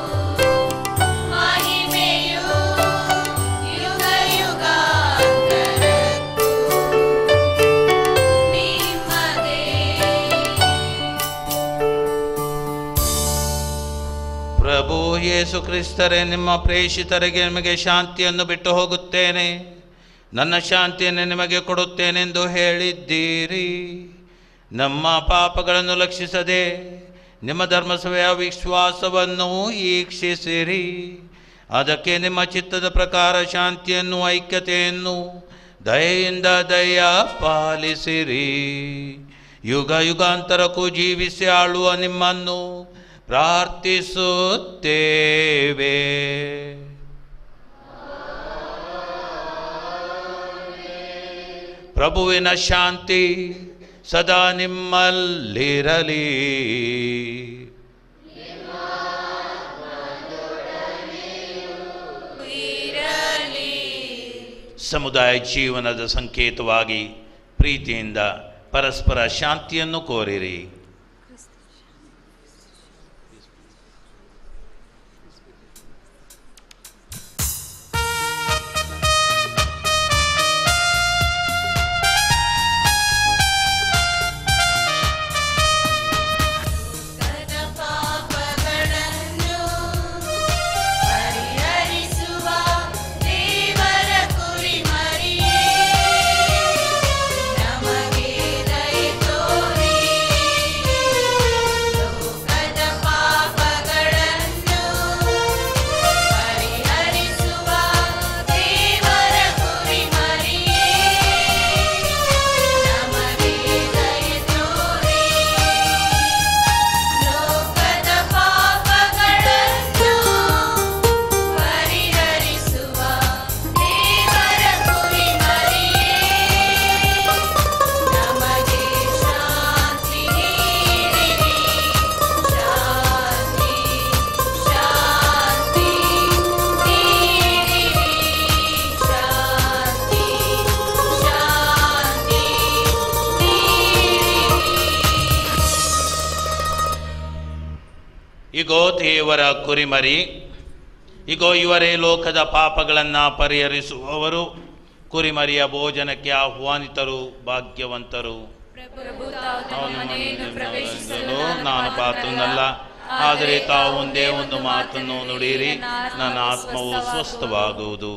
ಮಹಿಮೆಯು ಯುಗ ಯುಗಾಂತರಕ್ಕೂ ನಿಮ್ಮದೇ ಪ್ರಭು ಯೇಸು ಕ್ರಿಸ್ತರೇ ನಿಮ್ಮ ಪ್ರೇಷಿತರಿಗೆ ನಿಮಗೆ ಶಾಂತಿಯನ್ನು ಬಿಟ್ಟು ಹೋಗುತ್ತೇನೆ ನನ್ನ ಶಾಂತಿಯನ್ನು ನಿಮಗೆ ಕೊಡುತ್ತೇನೆಂದು ಹೇಳಿದ್ದೀರಿ ನಮ್ಮ ಪಾಪಗಳನ್ನು ಲಕ್ಷಿಸದೆ ನಿಮ್ಮ ಧರ್ಮಸಭೆಯ ವಿಶ್ವಾಸವನ್ನು ಈಕ್ಷಿಸಿರಿ ಅದಕ್ಕೆ ನಿಮ್ಮ ಚಿತ್ತದ ಪ್ರಕಾರ ಶಾಂತಿಯನ್ನು ಐಕ್ಯತೆಯನ್ನು ದಯೆಯಿಂದ ದಯ ಪಾಲಿಸಿರಿ ಯುಗ ಯುಗಾಂತರಕ್ಕೂ ಜೀವಿಸಿ ಆಳುವ ನಿಮ್ಮನ್ನು ಪ್ರಾರ್ಥಿಸುತ್ತೇವೆ ಪ್ರಭುವಿನ ಶಾಂತಿ ಸದಾ ನಿಮ್ಮಲ್ಲಿರಲಿ ಸಮುದಾಯ ಜೀವನದ ಸಂಕೇತವಾಗಿ ಪ್ರೀತಿಯಿಂದ ಪರಸ್ಪರ ಶಾಂತಿಯನ್ನು ಕೋರಿರಿ ನನ್ನ ಪಾಪಗಳನ್ನು ಪರಿಹರಿಸುವ ದೇವರ ಕುರಿಮರಿಯೇ ನಮಗೆ ದಯೆ ತೋರಿ ಲೋಕದ ಪಾಪಗಳನ್ನು ಪರಿಹರಿಸುವ ದೇವರ ಕುರಿಮರಿಯೇ ನಮಗೆ ದಯೆ ತೋರಿ ಲೋಕದ ಪಾಪಗಳನ್ನು ಪರಿಹರಿಸುವ ದೇವರ ಕುರಿಮರಿಯೇ ನಮಗೆ ಶಾಂತಿ ನೀಡಿರಿ ಶಾಂತಿ ಶಾಂತಿ ನೀಡಿರಿ ಶಾಂತಿ ಶಾಂತಿ ಇಗೋ ದೇವರ ಕುರಿಮರಿ ಇಗೋ ಇವರೇ ಲೋಕದ ಪಾಪಗಳನ್ನು ಪರಿಹರಿಸುವವರು ಕುರಿಮರಿಯ ಭೋಜನಕ್ಕೆ ಆಹ್ವಾನಿತರು ಭಾಗ್ಯವಂತರು ಪ್ರಭು ತಾವು ತಮ್ಮ ಮನೆಯನ್ನು ಪ್ರವೇಶಿಸಲು ನಾನು ಪಾತ್ರನಲ್ಲ ಆದರೆ ತಾವು ಒಂದೇ ಒಂದು ಮಾತನ್ನು ನುಡಿಯಿರಿ ನನ್ನ ಆತ್ಮವು ಸ್ವಸ್ಥವಾಗುವುದು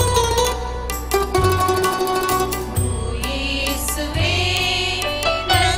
ಯೇಸುವೇ ನನ್ನ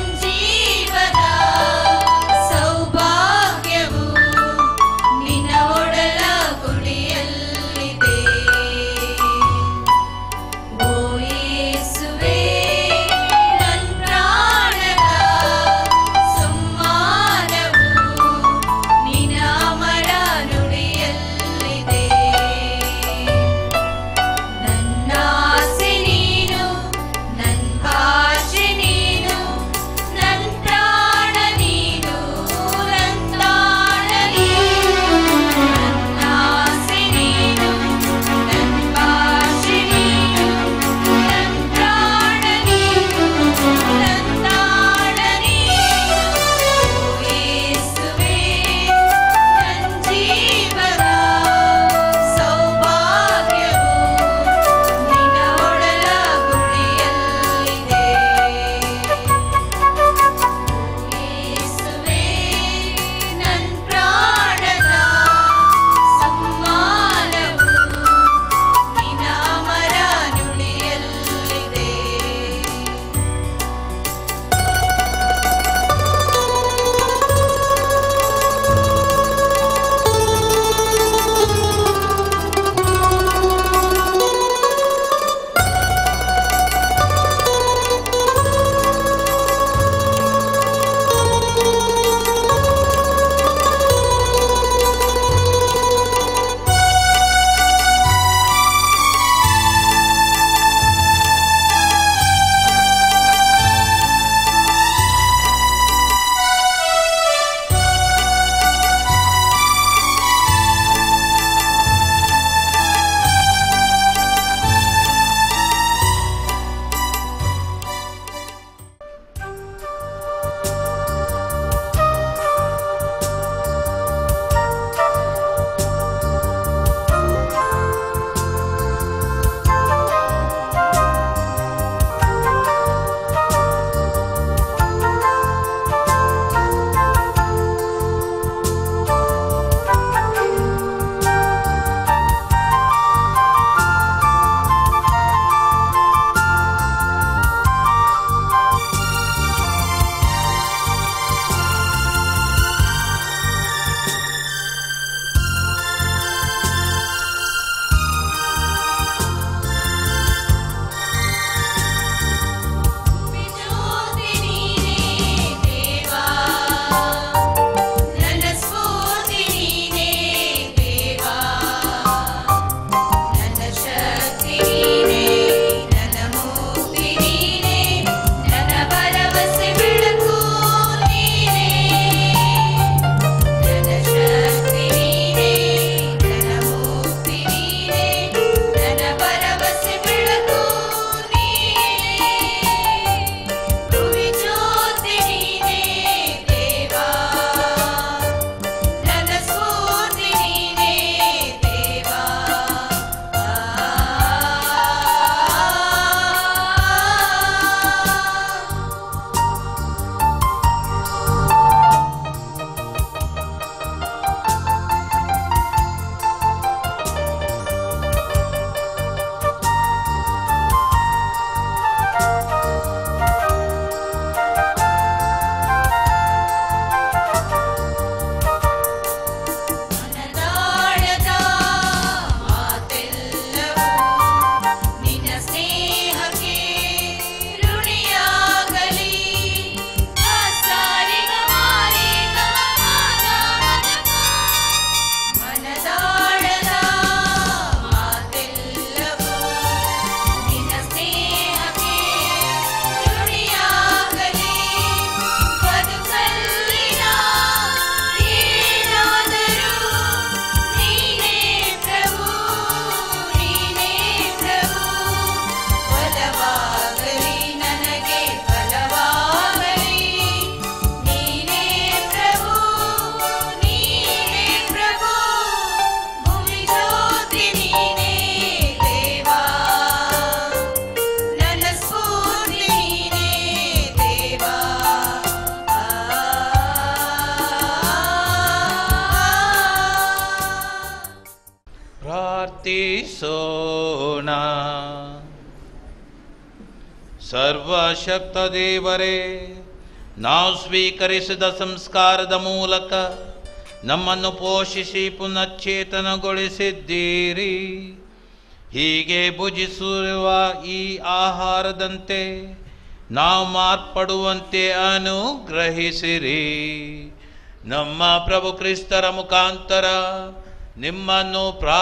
ಸರ್ವಶಕ್ತ ದೇವರೇ ನಾವು ಸ್ವೀಕರಿಸಿದ ಸಂಸ್ಕಾರದ ಮೂಲಕ ನಮ್ಮನ್ನು ಪೋಷಿಸಿ ಪುನಶ್ಚೇತನಗೊಳಿಸಿದ್ದೀರಿ ಹೀಗೆ ಭುಜಿಸಿರುವ ಈ ಆಹಾರದಂತೆ ನಾವು ಮಾರ್ಪಡುವಂತೆ ಅನುಗ್ರಹಿಸಿರಿ ನಮ್ಮ ಪ್ರಭು ಕ್ರಿಸ್ತರ ಮುಖಾಂತರ ನಿಮ್ಮನ್ನು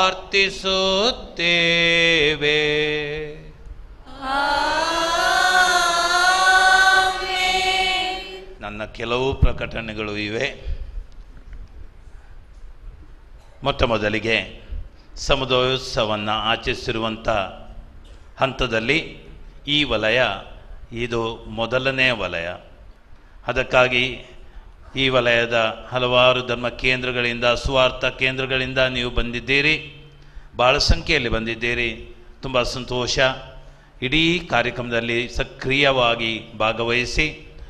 ಪ್ರಾರ್ಥಿಸುತ್ತೇವೆ ನನ್ನ ಕೆಲವು ಪ್ರಕಟಣೆಗಳು ಇವೆ ಮೊಟ್ಟ ಮೊದಲಿಗೆ ಸಮುದಾಯೋತ್ಸವವನ್ನು ಆಚರಿಸಿರುವಂಥ ಹಂತದಲ್ಲಿ ಈ ವಲಯ ಇದು ಮೊದಲನೇ ವಲಯ ಅದಕ್ಕಾಗಿ ಈ ವಲಯದ ಹಲವಾರು ಧರ್ಮ ಕೇಂದ್ರಗಳಿಂದ ಸ್ವಾರ್ಥ ಕೇಂದ್ರಗಳಿಂದ ನೀವು ಬಂದಿದ್ದೀರಿ ಭಾಳ ಸಂಖ್ಯೆಯಲ್ಲಿ ಬಂದಿದ್ದೀರಿ ತುಂಬ ಸಂತೋಷ ಇಡೀ ಕಾರ್ಯಕ್ರಮದಲ್ಲಿ ಸಕ್ರಿಯವಾಗಿ ಭಾಗವಹಿಸಿ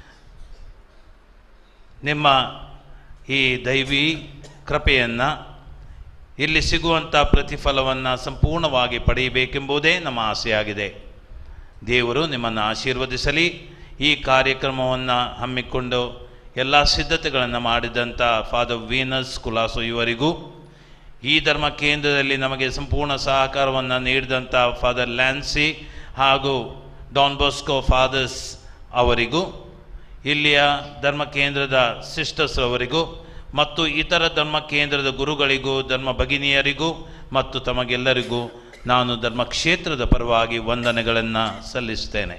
ನಿಮ್ಮ ಈ ದೈವಿ ಕೃಪೆಯನ್ನು ಇಲ್ಲಿ ಸಿಗುವಂಥ ಪ್ರತಿಫಲವನ್ನು ಸಂಪೂರ್ಣವಾಗಿ ಪಡೆಯಬೇಕೆಂಬುದೇ ನಮ್ಮ ಆಸೆಯಾಗಿದೆ ದೇವರು ನಿಮ್ಮನ್ನು ಆಶೀರ್ವದಿಸಲಿ ಈ ಕಾರ್ಯಕ್ರಮವನ್ನು ಹಮ್ಮಿಕೊಂಡು ಎಲ್ಲ ಸಿದ್ಧತೆಗಳನ್ನು ಮಾಡಿದಂಥ ಫಾದರ್ ವೀನಸ್ ಕುಲಾಸು ಇವರಿಗೂ ಈ ಧರ್ಮ ಕೇಂದ್ರದಲ್ಲಿ ನಮಗೆ ಸಂಪೂರ್ಣ ಸಹಕಾರವನ್ನು ನೀಡಿದಂಥ ಫಾದರ್ ಲ್ಯಾನ್ಸಿ ಹಾಗೂ ಡಾನ್ ಬೊಸ್ಕೋ ಫಾದರ್ಸ್ ಅವರಿಗೂ ಇಲ್ಲಿಯ ಧರ್ಮ ಕೇಂದ್ರದ ಸಿಸ್ಟರ್ಸ್ ಅವರಿಗೂ ಮತ್ತು ಇತರ ಧರ್ಮ ಕೇಂದ್ರದ ಗುರುಗಳಿಗೂ ಧರ್ಮ ಭಗಿನಿಯರಿಗೂ ಮತ್ತು ತಮಗೆಲ್ಲರಿಗೂ ನಾನು ಧರ್ಮಕ್ಷೇತ್ರದ ಪರವಾಗಿ ವಂದನೆಗಳನ್ನು ಸಲ್ಲಿಸ್ತೇನೆ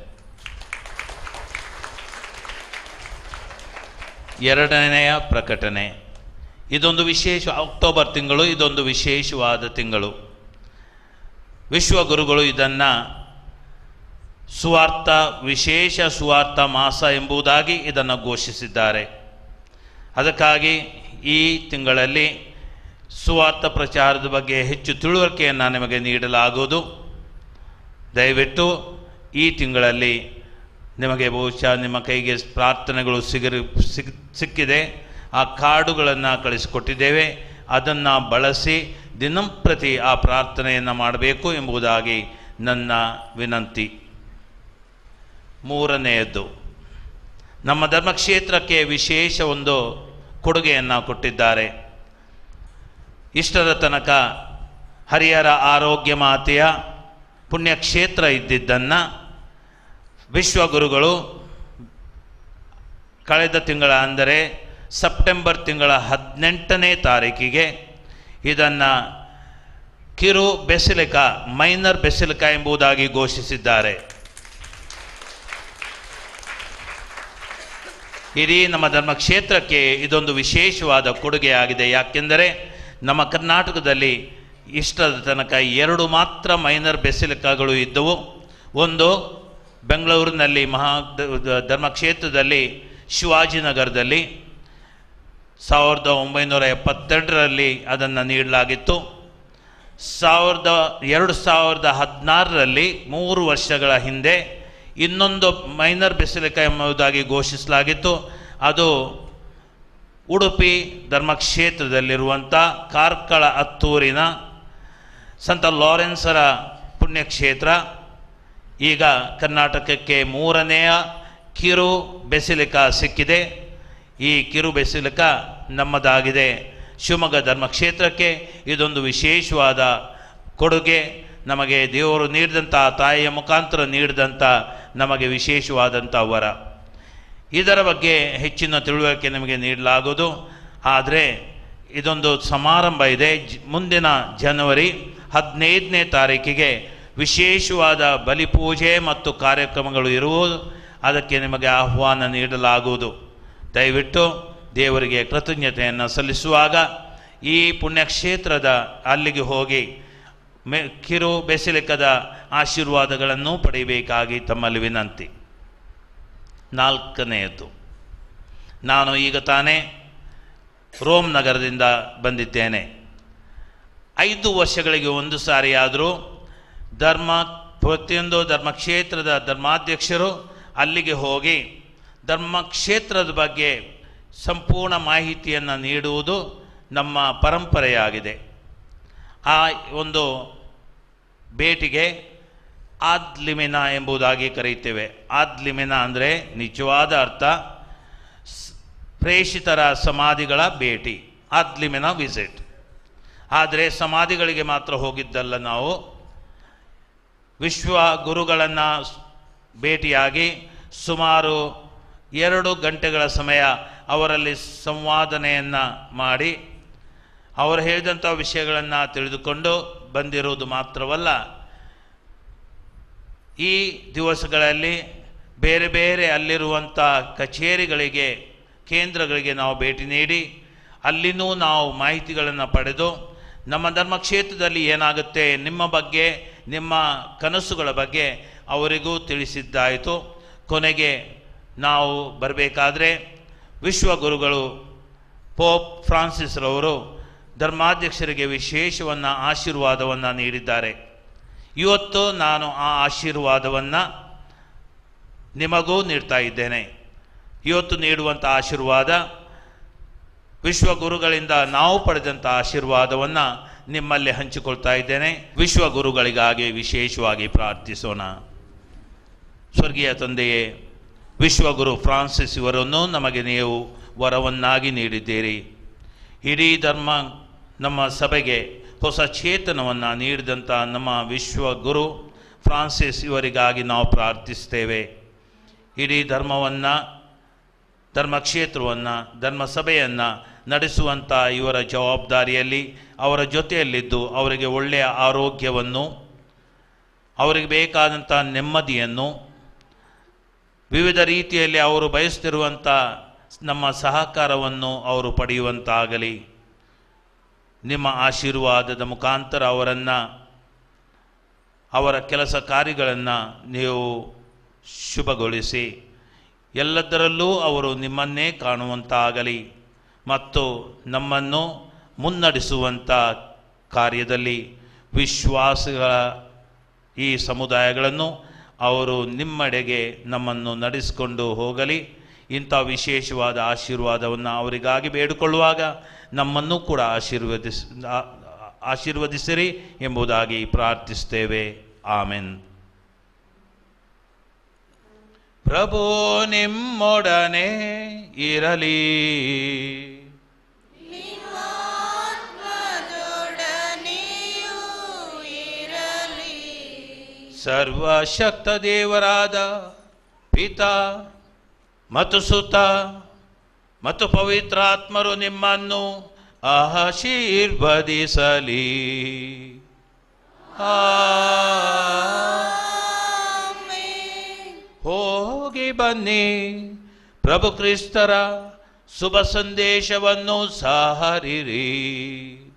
ಎರಡನೆಯ ಪ್ರಕಟಣೆ ಇದೊಂದು ವಿಶೇಷ ಅಕ್ಟೋಬರ್ ತಿಂಗಳು ಇದೊಂದು ವಿಶೇಷವಾದ ತಿಂಗಳು ವಿಶ್ವಗುರುಗಳು ಇದನ್ನು ಸುವಾರ್ಥ ವಿಶೇಷ ಸುವಾರ್ಥ ಮಾಸ ಎಂಬುದಾಗಿ ಇದನ್ನು ಘೋಷಿಸಿದ್ದಾರೆ ಅದಕ್ಕಾಗಿ ಈ ತಿಂಗಳಲ್ಲಿ ಸುವಾರ್ಥ ಪ್ರಚಾರದ ಬಗ್ಗೆ ಹೆಚ್ಚು ತಿಳುವಳಿಕೆಯನ್ನು ನಿಮಗೆ ನೀಡಲಾಗುವುದು ದಯವಿಟ್ಟು ಈ ತಿಂಗಳಲ್ಲಿ ನಿಮಗೆ ಬಹುಶಃ ನಿಮ್ಮ ಕೈಗೆ ಪ್ರಾರ್ಥನೆಗಳು ಸಿಗರಿ ಸಿಗ್ ಸಿಕ್ಕಿದೆ ಆ ಕಾರ್ಡುಗಳನ್ನು ಕಳಿಸಿಕೊಟ್ಟಿದ್ದೇವೆ ಅದನ್ನು ಬಳಸಿ ದಿನಂಪ್ರತಿ ಆ ಪ್ರಾರ್ಥನೆಯನ್ನು ಮಾಡಬೇಕು ಎಂಬುದಾಗಿ ನನ್ನ ವಿನಂತಿ ಮೂರನೆಯದ್ದು ನಮ್ಮ ಧರ್ಮಕ್ಷೇತ್ರಕ್ಕೆ ವಿಶೇಷ ಒಂದು ಕೊಡುಗೆಯನ್ನು ಕೊಟ್ಟಿದ್ದಾರೆ ಇಷ್ಟರ ತನಕ ಹರಿಹರ ಆರೋಗ್ಯ ಮಾತೆಯ ಪುಣ್ಯಕ್ಷೇತ್ರ ಇದ್ದಿದ್ದನ್ನು ವಿಶ್ವಗುರುಗಳು ಕಳೆದ ತಿಂಗಳ ಅಂದರೆ ಸೆಪ್ಟೆಂಬರ್ ತಿಂಗಳ ಹದಿನೆಂಟನೇ ತಾರೀಕಿಗೆ ಇದನ್ನು ಕಿರು ಬೆಸಿಲಿಕಾ ಮೈನರ್ ಬೆಸಿಲಿಕಾ ಎಂಬುದಾಗಿ ಘೋಷಿಸಿದ್ದಾರೆ ಇಡೀ ನಮ್ಮ ಧರ್ಮಕ್ಷೇತ್ರಕ್ಕೆ ಇದೊಂದು ವಿಶೇಷವಾದ ಕೊಡುಗೆಯಾಗಿದೆ ಯಾಕೆಂದರೆ ನಮ್ಮ ಕರ್ನಾಟಕದಲ್ಲಿ ಇಷ್ಟದ ತನಕ ಎರಡು ಮಾತ್ರ ಮೈನರ್ ಬೆಸಿಲಿಕಾಗಳು ಇದ್ದವು ಒಂದು ಬೆಂಗಳೂರಿನಲ್ಲಿ ಮಹಾ ದ- ಧರ್ಮಕ್ಷೇತ್ರದಲ್ಲಿ ಶಿವಾಜಿನಗರದಲ್ಲಿ ಸಾವಿರದ ಒಂಬೈನೂರ ಎಪ್ಪತ್ತೆರಡರಲ್ಲಿ ಅದನ್ನು ನೀಡಲಾಗಿತ್ತು ಸಾವಿರದ ಎರಡು ಸಾವಿರದ ಹದಿನಾರರಲ್ಲಿ ಮೂರು ವರ್ಷಗಳ ಹಿಂದೆ ಇನ್ನೊಂದು ಮೈನರ್ ಬೆಸಿಲಿಕ ಎಂಬುದಾಗಿ ಘೋಷಿಸಲಾಗಿತ್ತು ಅದು ಉಡುಪಿ ಧರ್ಮಕ್ಷೇತ್ರದಲ್ಲಿರುವಂಥ ಕಾರ್ಕಳ ಹತ್ತೂರಿನ ಸಂತ ಲಾರೆನ್ಸರ ಪುಣ್ಯಕ್ಷೇತ್ರ ಈಗ ಕರ್ನಾಟಕಕ್ಕೆ ಮೂರನೆಯ ಕಿರು ಬೆಸಿಲಿಕ ಸಿಕ್ಕಿದೆ ಈ ಕಿರು ಬೆಸಿಲಿಕ ನಮ್ಮದಾಗಿದೆ ಶಿವಮೊಗ್ಗ ಧರ್ಮಕ್ಷೇತ್ರಕ್ಕೆ ಇದೊಂದು ವಿಶೇಷವಾದ ಕೊಡುಗೆ ನಮಗೆ ದೇವರು ನೀಡಿದಂಥ ತಾಯಿಯ ಮುಖಾಂತರ ನೀಡಿದಂಥ ನಮಗೆ ವಿಶೇಷವಾದಂಥ ವರ ಇದರ ಬಗ್ಗೆ ಹೆಚ್ಚಿನ ತಿಳುವಳಿಕೆ ನಿಮಗೆ ನೀಡಲಾಗುವುದು ಆದರೆ ಇದೊಂದು ಸಮಾರಂಭ ಇದೆ ಜ್- ಮುಂದಿನ ಜನವರಿ ಹದಿನೈದನೇ ತಾರೀಕಿಗೆ ವಿಶೇಷವಾದ ಬಲಿಪೂಜೆ ಮತ್ತು ಕಾರ್ಯಕ್ರಮಗಳು ಇರುವುದು ಅದಕ್ಕೆ ನಿಮಗೆ ಆಹ್ವಾನ ನೀಡಲಾಗುವುದು ದಯವಿಟ್ಟು ದೇವರಿಗೆ ಕೃತಜ್ಞತೆಯನ್ನು ಸಲ್ಲಿಸುವಾಗ ಈ ಪುಣ್ಯಕ್ಷೇತ್ರದ ಅಲ್ಲಿಗೆ ಹೋಗಿ ಮೆ ಕಿರು ಬೆಸಿಲಿಕದ ಆಶೀರ್ವಾದಗಳನ್ನು ಪಡೆಯಬೇಕಾಗಿ ತಮ್ಮಲ್ಲಿ ವಿನಂತಿ ನಾಲ್ಕನೆಯದ್ದು ನಾನು ಈಗ ತಾನೇ ರೋಮ್ ನಗರದಿಂದ ಬಂದಿದ್ದೇನೆ ಐದು ವರ್ಷಗಳಿಗೆ ಒಂದು ಸಾರಿಯಾದರೂ ಧರ್ಮ ಪ್ರತಿಯೊಂದು ಧರ್ಮಕ್ಷೇತ್ರದ ಧರ್ಮಾಧ್ಯಕ್ಷರು ಅಲ್ಲಿಗೆ ಹೋಗಿ ಧರ್ಮಕ್ಷೇತ್ರದ ಬಗ್ಗೆ ಸಂಪೂರ್ಣ ಮಾಹಿತಿಯನ್ನು ನೀಡುವುದು ನಮ್ಮ ಪರಂಪರೆಯಾಗಿದೆ ಆ ಒಂದು ಭೇಟಿಗೆ ಆದ್ಲಿಮಿನ ಎಂಬುದಾಗಿ ಕರೆಯುತ್ತೇವೆ ಆದ್ಲಿಮಿನ ಅಂದರೆ ನಿಜವಾದ ಅರ್ಥ ಸ್- ಪ್ರೇಷಿತರ ಸಮಾಧಿಗಳ ಭೇಟಿ ಆದ್ಲಿಮಿನ ವಿಸಿಟ್ ಆದರೆ ಸಮಾಧಿಗಳಿಗೆ ಮಾತ್ರ ಹೋಗಿದ್ದಲ್ಲ ನಾವು ವಿಶ್ವ ಗುರುಗಳನ್ನು ಭೇಟಿಯಾಗಿ ಸುಮಾರು ಎರಡು ಗಂಟೆಗಳ ಸಮಯ ಅವರಲ್ಲಿ ಸಂವಾದನೆಯನ್ನು ಮಾಡಿ ಅವರು ಹೇಳಿದಂಥ ವಿಷಯಗಳನ್ನು ತಿಳಿದುಕೊಂಡು ಬಂದಿರುವುದು ಮಾತ್ರವಲ್ಲ ಈ ದಿವಸಗಳಲ್ಲಿ ಬೇರೆ ಬೇರೆ ಅಲ್ಲಿರುವಂಥ ಕಚೇರಿಗಳಿಗೆ ಕೇಂದ್ರಗಳಿಗೆ ನಾವು ಭೇಟಿ ನೀಡಿ ಅಲ್ಲಿನೂ ನಾವು ಮಾಹಿತಿಗಳನ್ನು ಪಡೆದು ನಮ್ಮ ಧರ್ಮಕ್ಷೇತ್ರದಲ್ಲಿ ಏನಾಗುತ್ತೆ ನಿಮ್ಮ ಬಗ್ಗೆ ನಿಮ್ಮ ಕನಸುಗಳ ಬಗ್ಗೆ ಅವರಿಗೂ ತಿಳಿಸಿದ್ದಾಯಿತು ಕೊನೆಗೆ ನಾವು ಬರಬೇಕಾದ್ರೆ ವಿಶ್ವಗುರುಗಳು ಪೋಪ್ ಫ್ರಾನ್ಸಿಸ್ರವರು ಧರ್ಮಾಧ್ಯಕ್ಷರಿಗೆ ವಿಶೇಷವನ್ನು ಆಶೀರ್ವಾದವನ್ನು ನೀಡಿದ್ದಾರೆ ಇವತ್ತು ನಾನು ಆ ಆಶೀರ್ವಾದವನ್ನು ನಿಮಗೂ ನೀಡ್ತಾ ಇದ್ದೇನೆ ಇವತ್ತು ನೀಡುವಂಥ ಆಶೀರ್ವಾದ ವಿಶ್ವಗುರುಗಳಿಂದ ನಾವು ಪಡೆದಂಥ ಆಶೀರ್ವಾದವನ್ನು ನಿಮ್ಮಲ್ಲಿ ಹಂಚಿಕೊಳ್ತಾ ಇದ್ದೇನೆ ವಿಶ್ವಗುರುಗಳಿಗಾಗಿ ವಿಶೇಷವಾಗಿ ಪ್ರಾರ್ಥಿಸೋಣ ಸ್ವರ್ಗೀಯ ತಂದೆಯೇ ವಿಶ್ವಗುರು ಫ್ರಾನ್ಸಿಸ್ ಇವರನ್ನು ನಮಗೆ ನೀವು ವರವನ್ನಾಗಿ ನೀಡಿದ್ದೀರಿ ಇಡೀ ಧರ್ಮ ನಮ್ಮ ಸಭೆಗೆ ಹೊಸ ಚೇತನವನ್ನು ನೀಡಿದಂಥ ನಮ್ಮ ವಿಶ್ವಗುರು ಫ್ರಾನ್ಸಿಸ್ ಇವರಿಗಾಗಿ ನಾವು ಪ್ರಾರ್ಥಿಸ್ತೇವೆ ಇಡೀ ಧರ್ಮವನ್ನು ಧರ್ಮಕ್ಷೇತ್ರವನ್ನು ಧರ್ಮಸಭೆಯನ್ನು ನಡೆಸುವಂಥ ಇವರ ಜವಾಬ್ದಾರಿಯಲ್ಲಿ ಅವರ ಜೊತೆಯಲ್ಲಿದ್ದು ಅವರಿಗೆ ಒಳ್ಳೆಯ ಆರೋಗ್ಯವನ್ನು ಅವರಿಗೆ ಬೇಕಾದಂಥ ನೆಮ್ಮದಿಯನ್ನು ವಿವಿಧ ರೀತಿಯಲ್ಲಿ ಅವರು ಬಯಸ್ತಿರುವಂಥ ನಮ್ಮ ಸಹಕಾರವನ್ನು ಅವರು ಪಡೆಯುವಂತಾಗಲಿ ನಿಮ್ಮ ಆಶೀರ್ವಾದದ ಮುಖಾಂತರ ಅವರನ್ನು ಅವರ ಕೆಲಸ ಕಾರ್ಯಗಳನ್ನು ನೀವು ಶುಭಗೊಳಿಸಿ ಎಲ್ಲದರಲ್ಲೂ ಅವರು ನಿಮ್ಮನ್ನೇ ಕಾಣುವಂತಾಗಲಿ ಮತ್ತು ನಮ್ಮನ್ನು ಮುನ್ನಡೆಸುವಂಥ ಕಾರ್ಯದಲ್ಲಿ ವಿಶ್ವಾಸಗಳ ಈ ಸಮುದಾಯಗಳನ್ನು ಅವರು ನಿಮ್ಮೆಡೆಗೆ ನಮ್ಮನ್ನು ನಡೆಸಿಕೊಂಡು ಹೋಗಲಿ ಇಂಥ ವಿಶೇಷವಾದ ಆಶೀರ್ವಾದವನ್ನು ಅವರಿಗಾಗಿ ಬೇಡಿಕೊಳ್ಳುವಾಗ ನಮ್ಮನ್ನು ಕೂಡ ಆಶೀರ್ವದಿಸ್ ಆ- ಆಶೀರ್ವದಿಸಿರಿ ಎಂಬುದಾಗಿ ಪ್ರಾರ್ಥಿಸ್ತೇವೆ ಆಮೆನ್ ಪ್ರಭು ನಿಮ್ಮೊಡನೆ ಇರಲಿ ಸರ್ವಶಕ್ತ ದೇವರಾದ ಪಿತಾ ಮತ್ತು ಸುತ ಮತ್ತು ಪವಿತ್ರಾತ್ಮರು ನಿಮ್ಮನ್ನು ಆಶೀರ್ವದಿಸಲಿ ಹೋಗಿ ಬನ್ನಿ ಪ್ರಭು ಕ್ರಿಸ್ತರ ಶುಭ ಸಂದೇಶವನ್ನು ಸಾರಿರಿ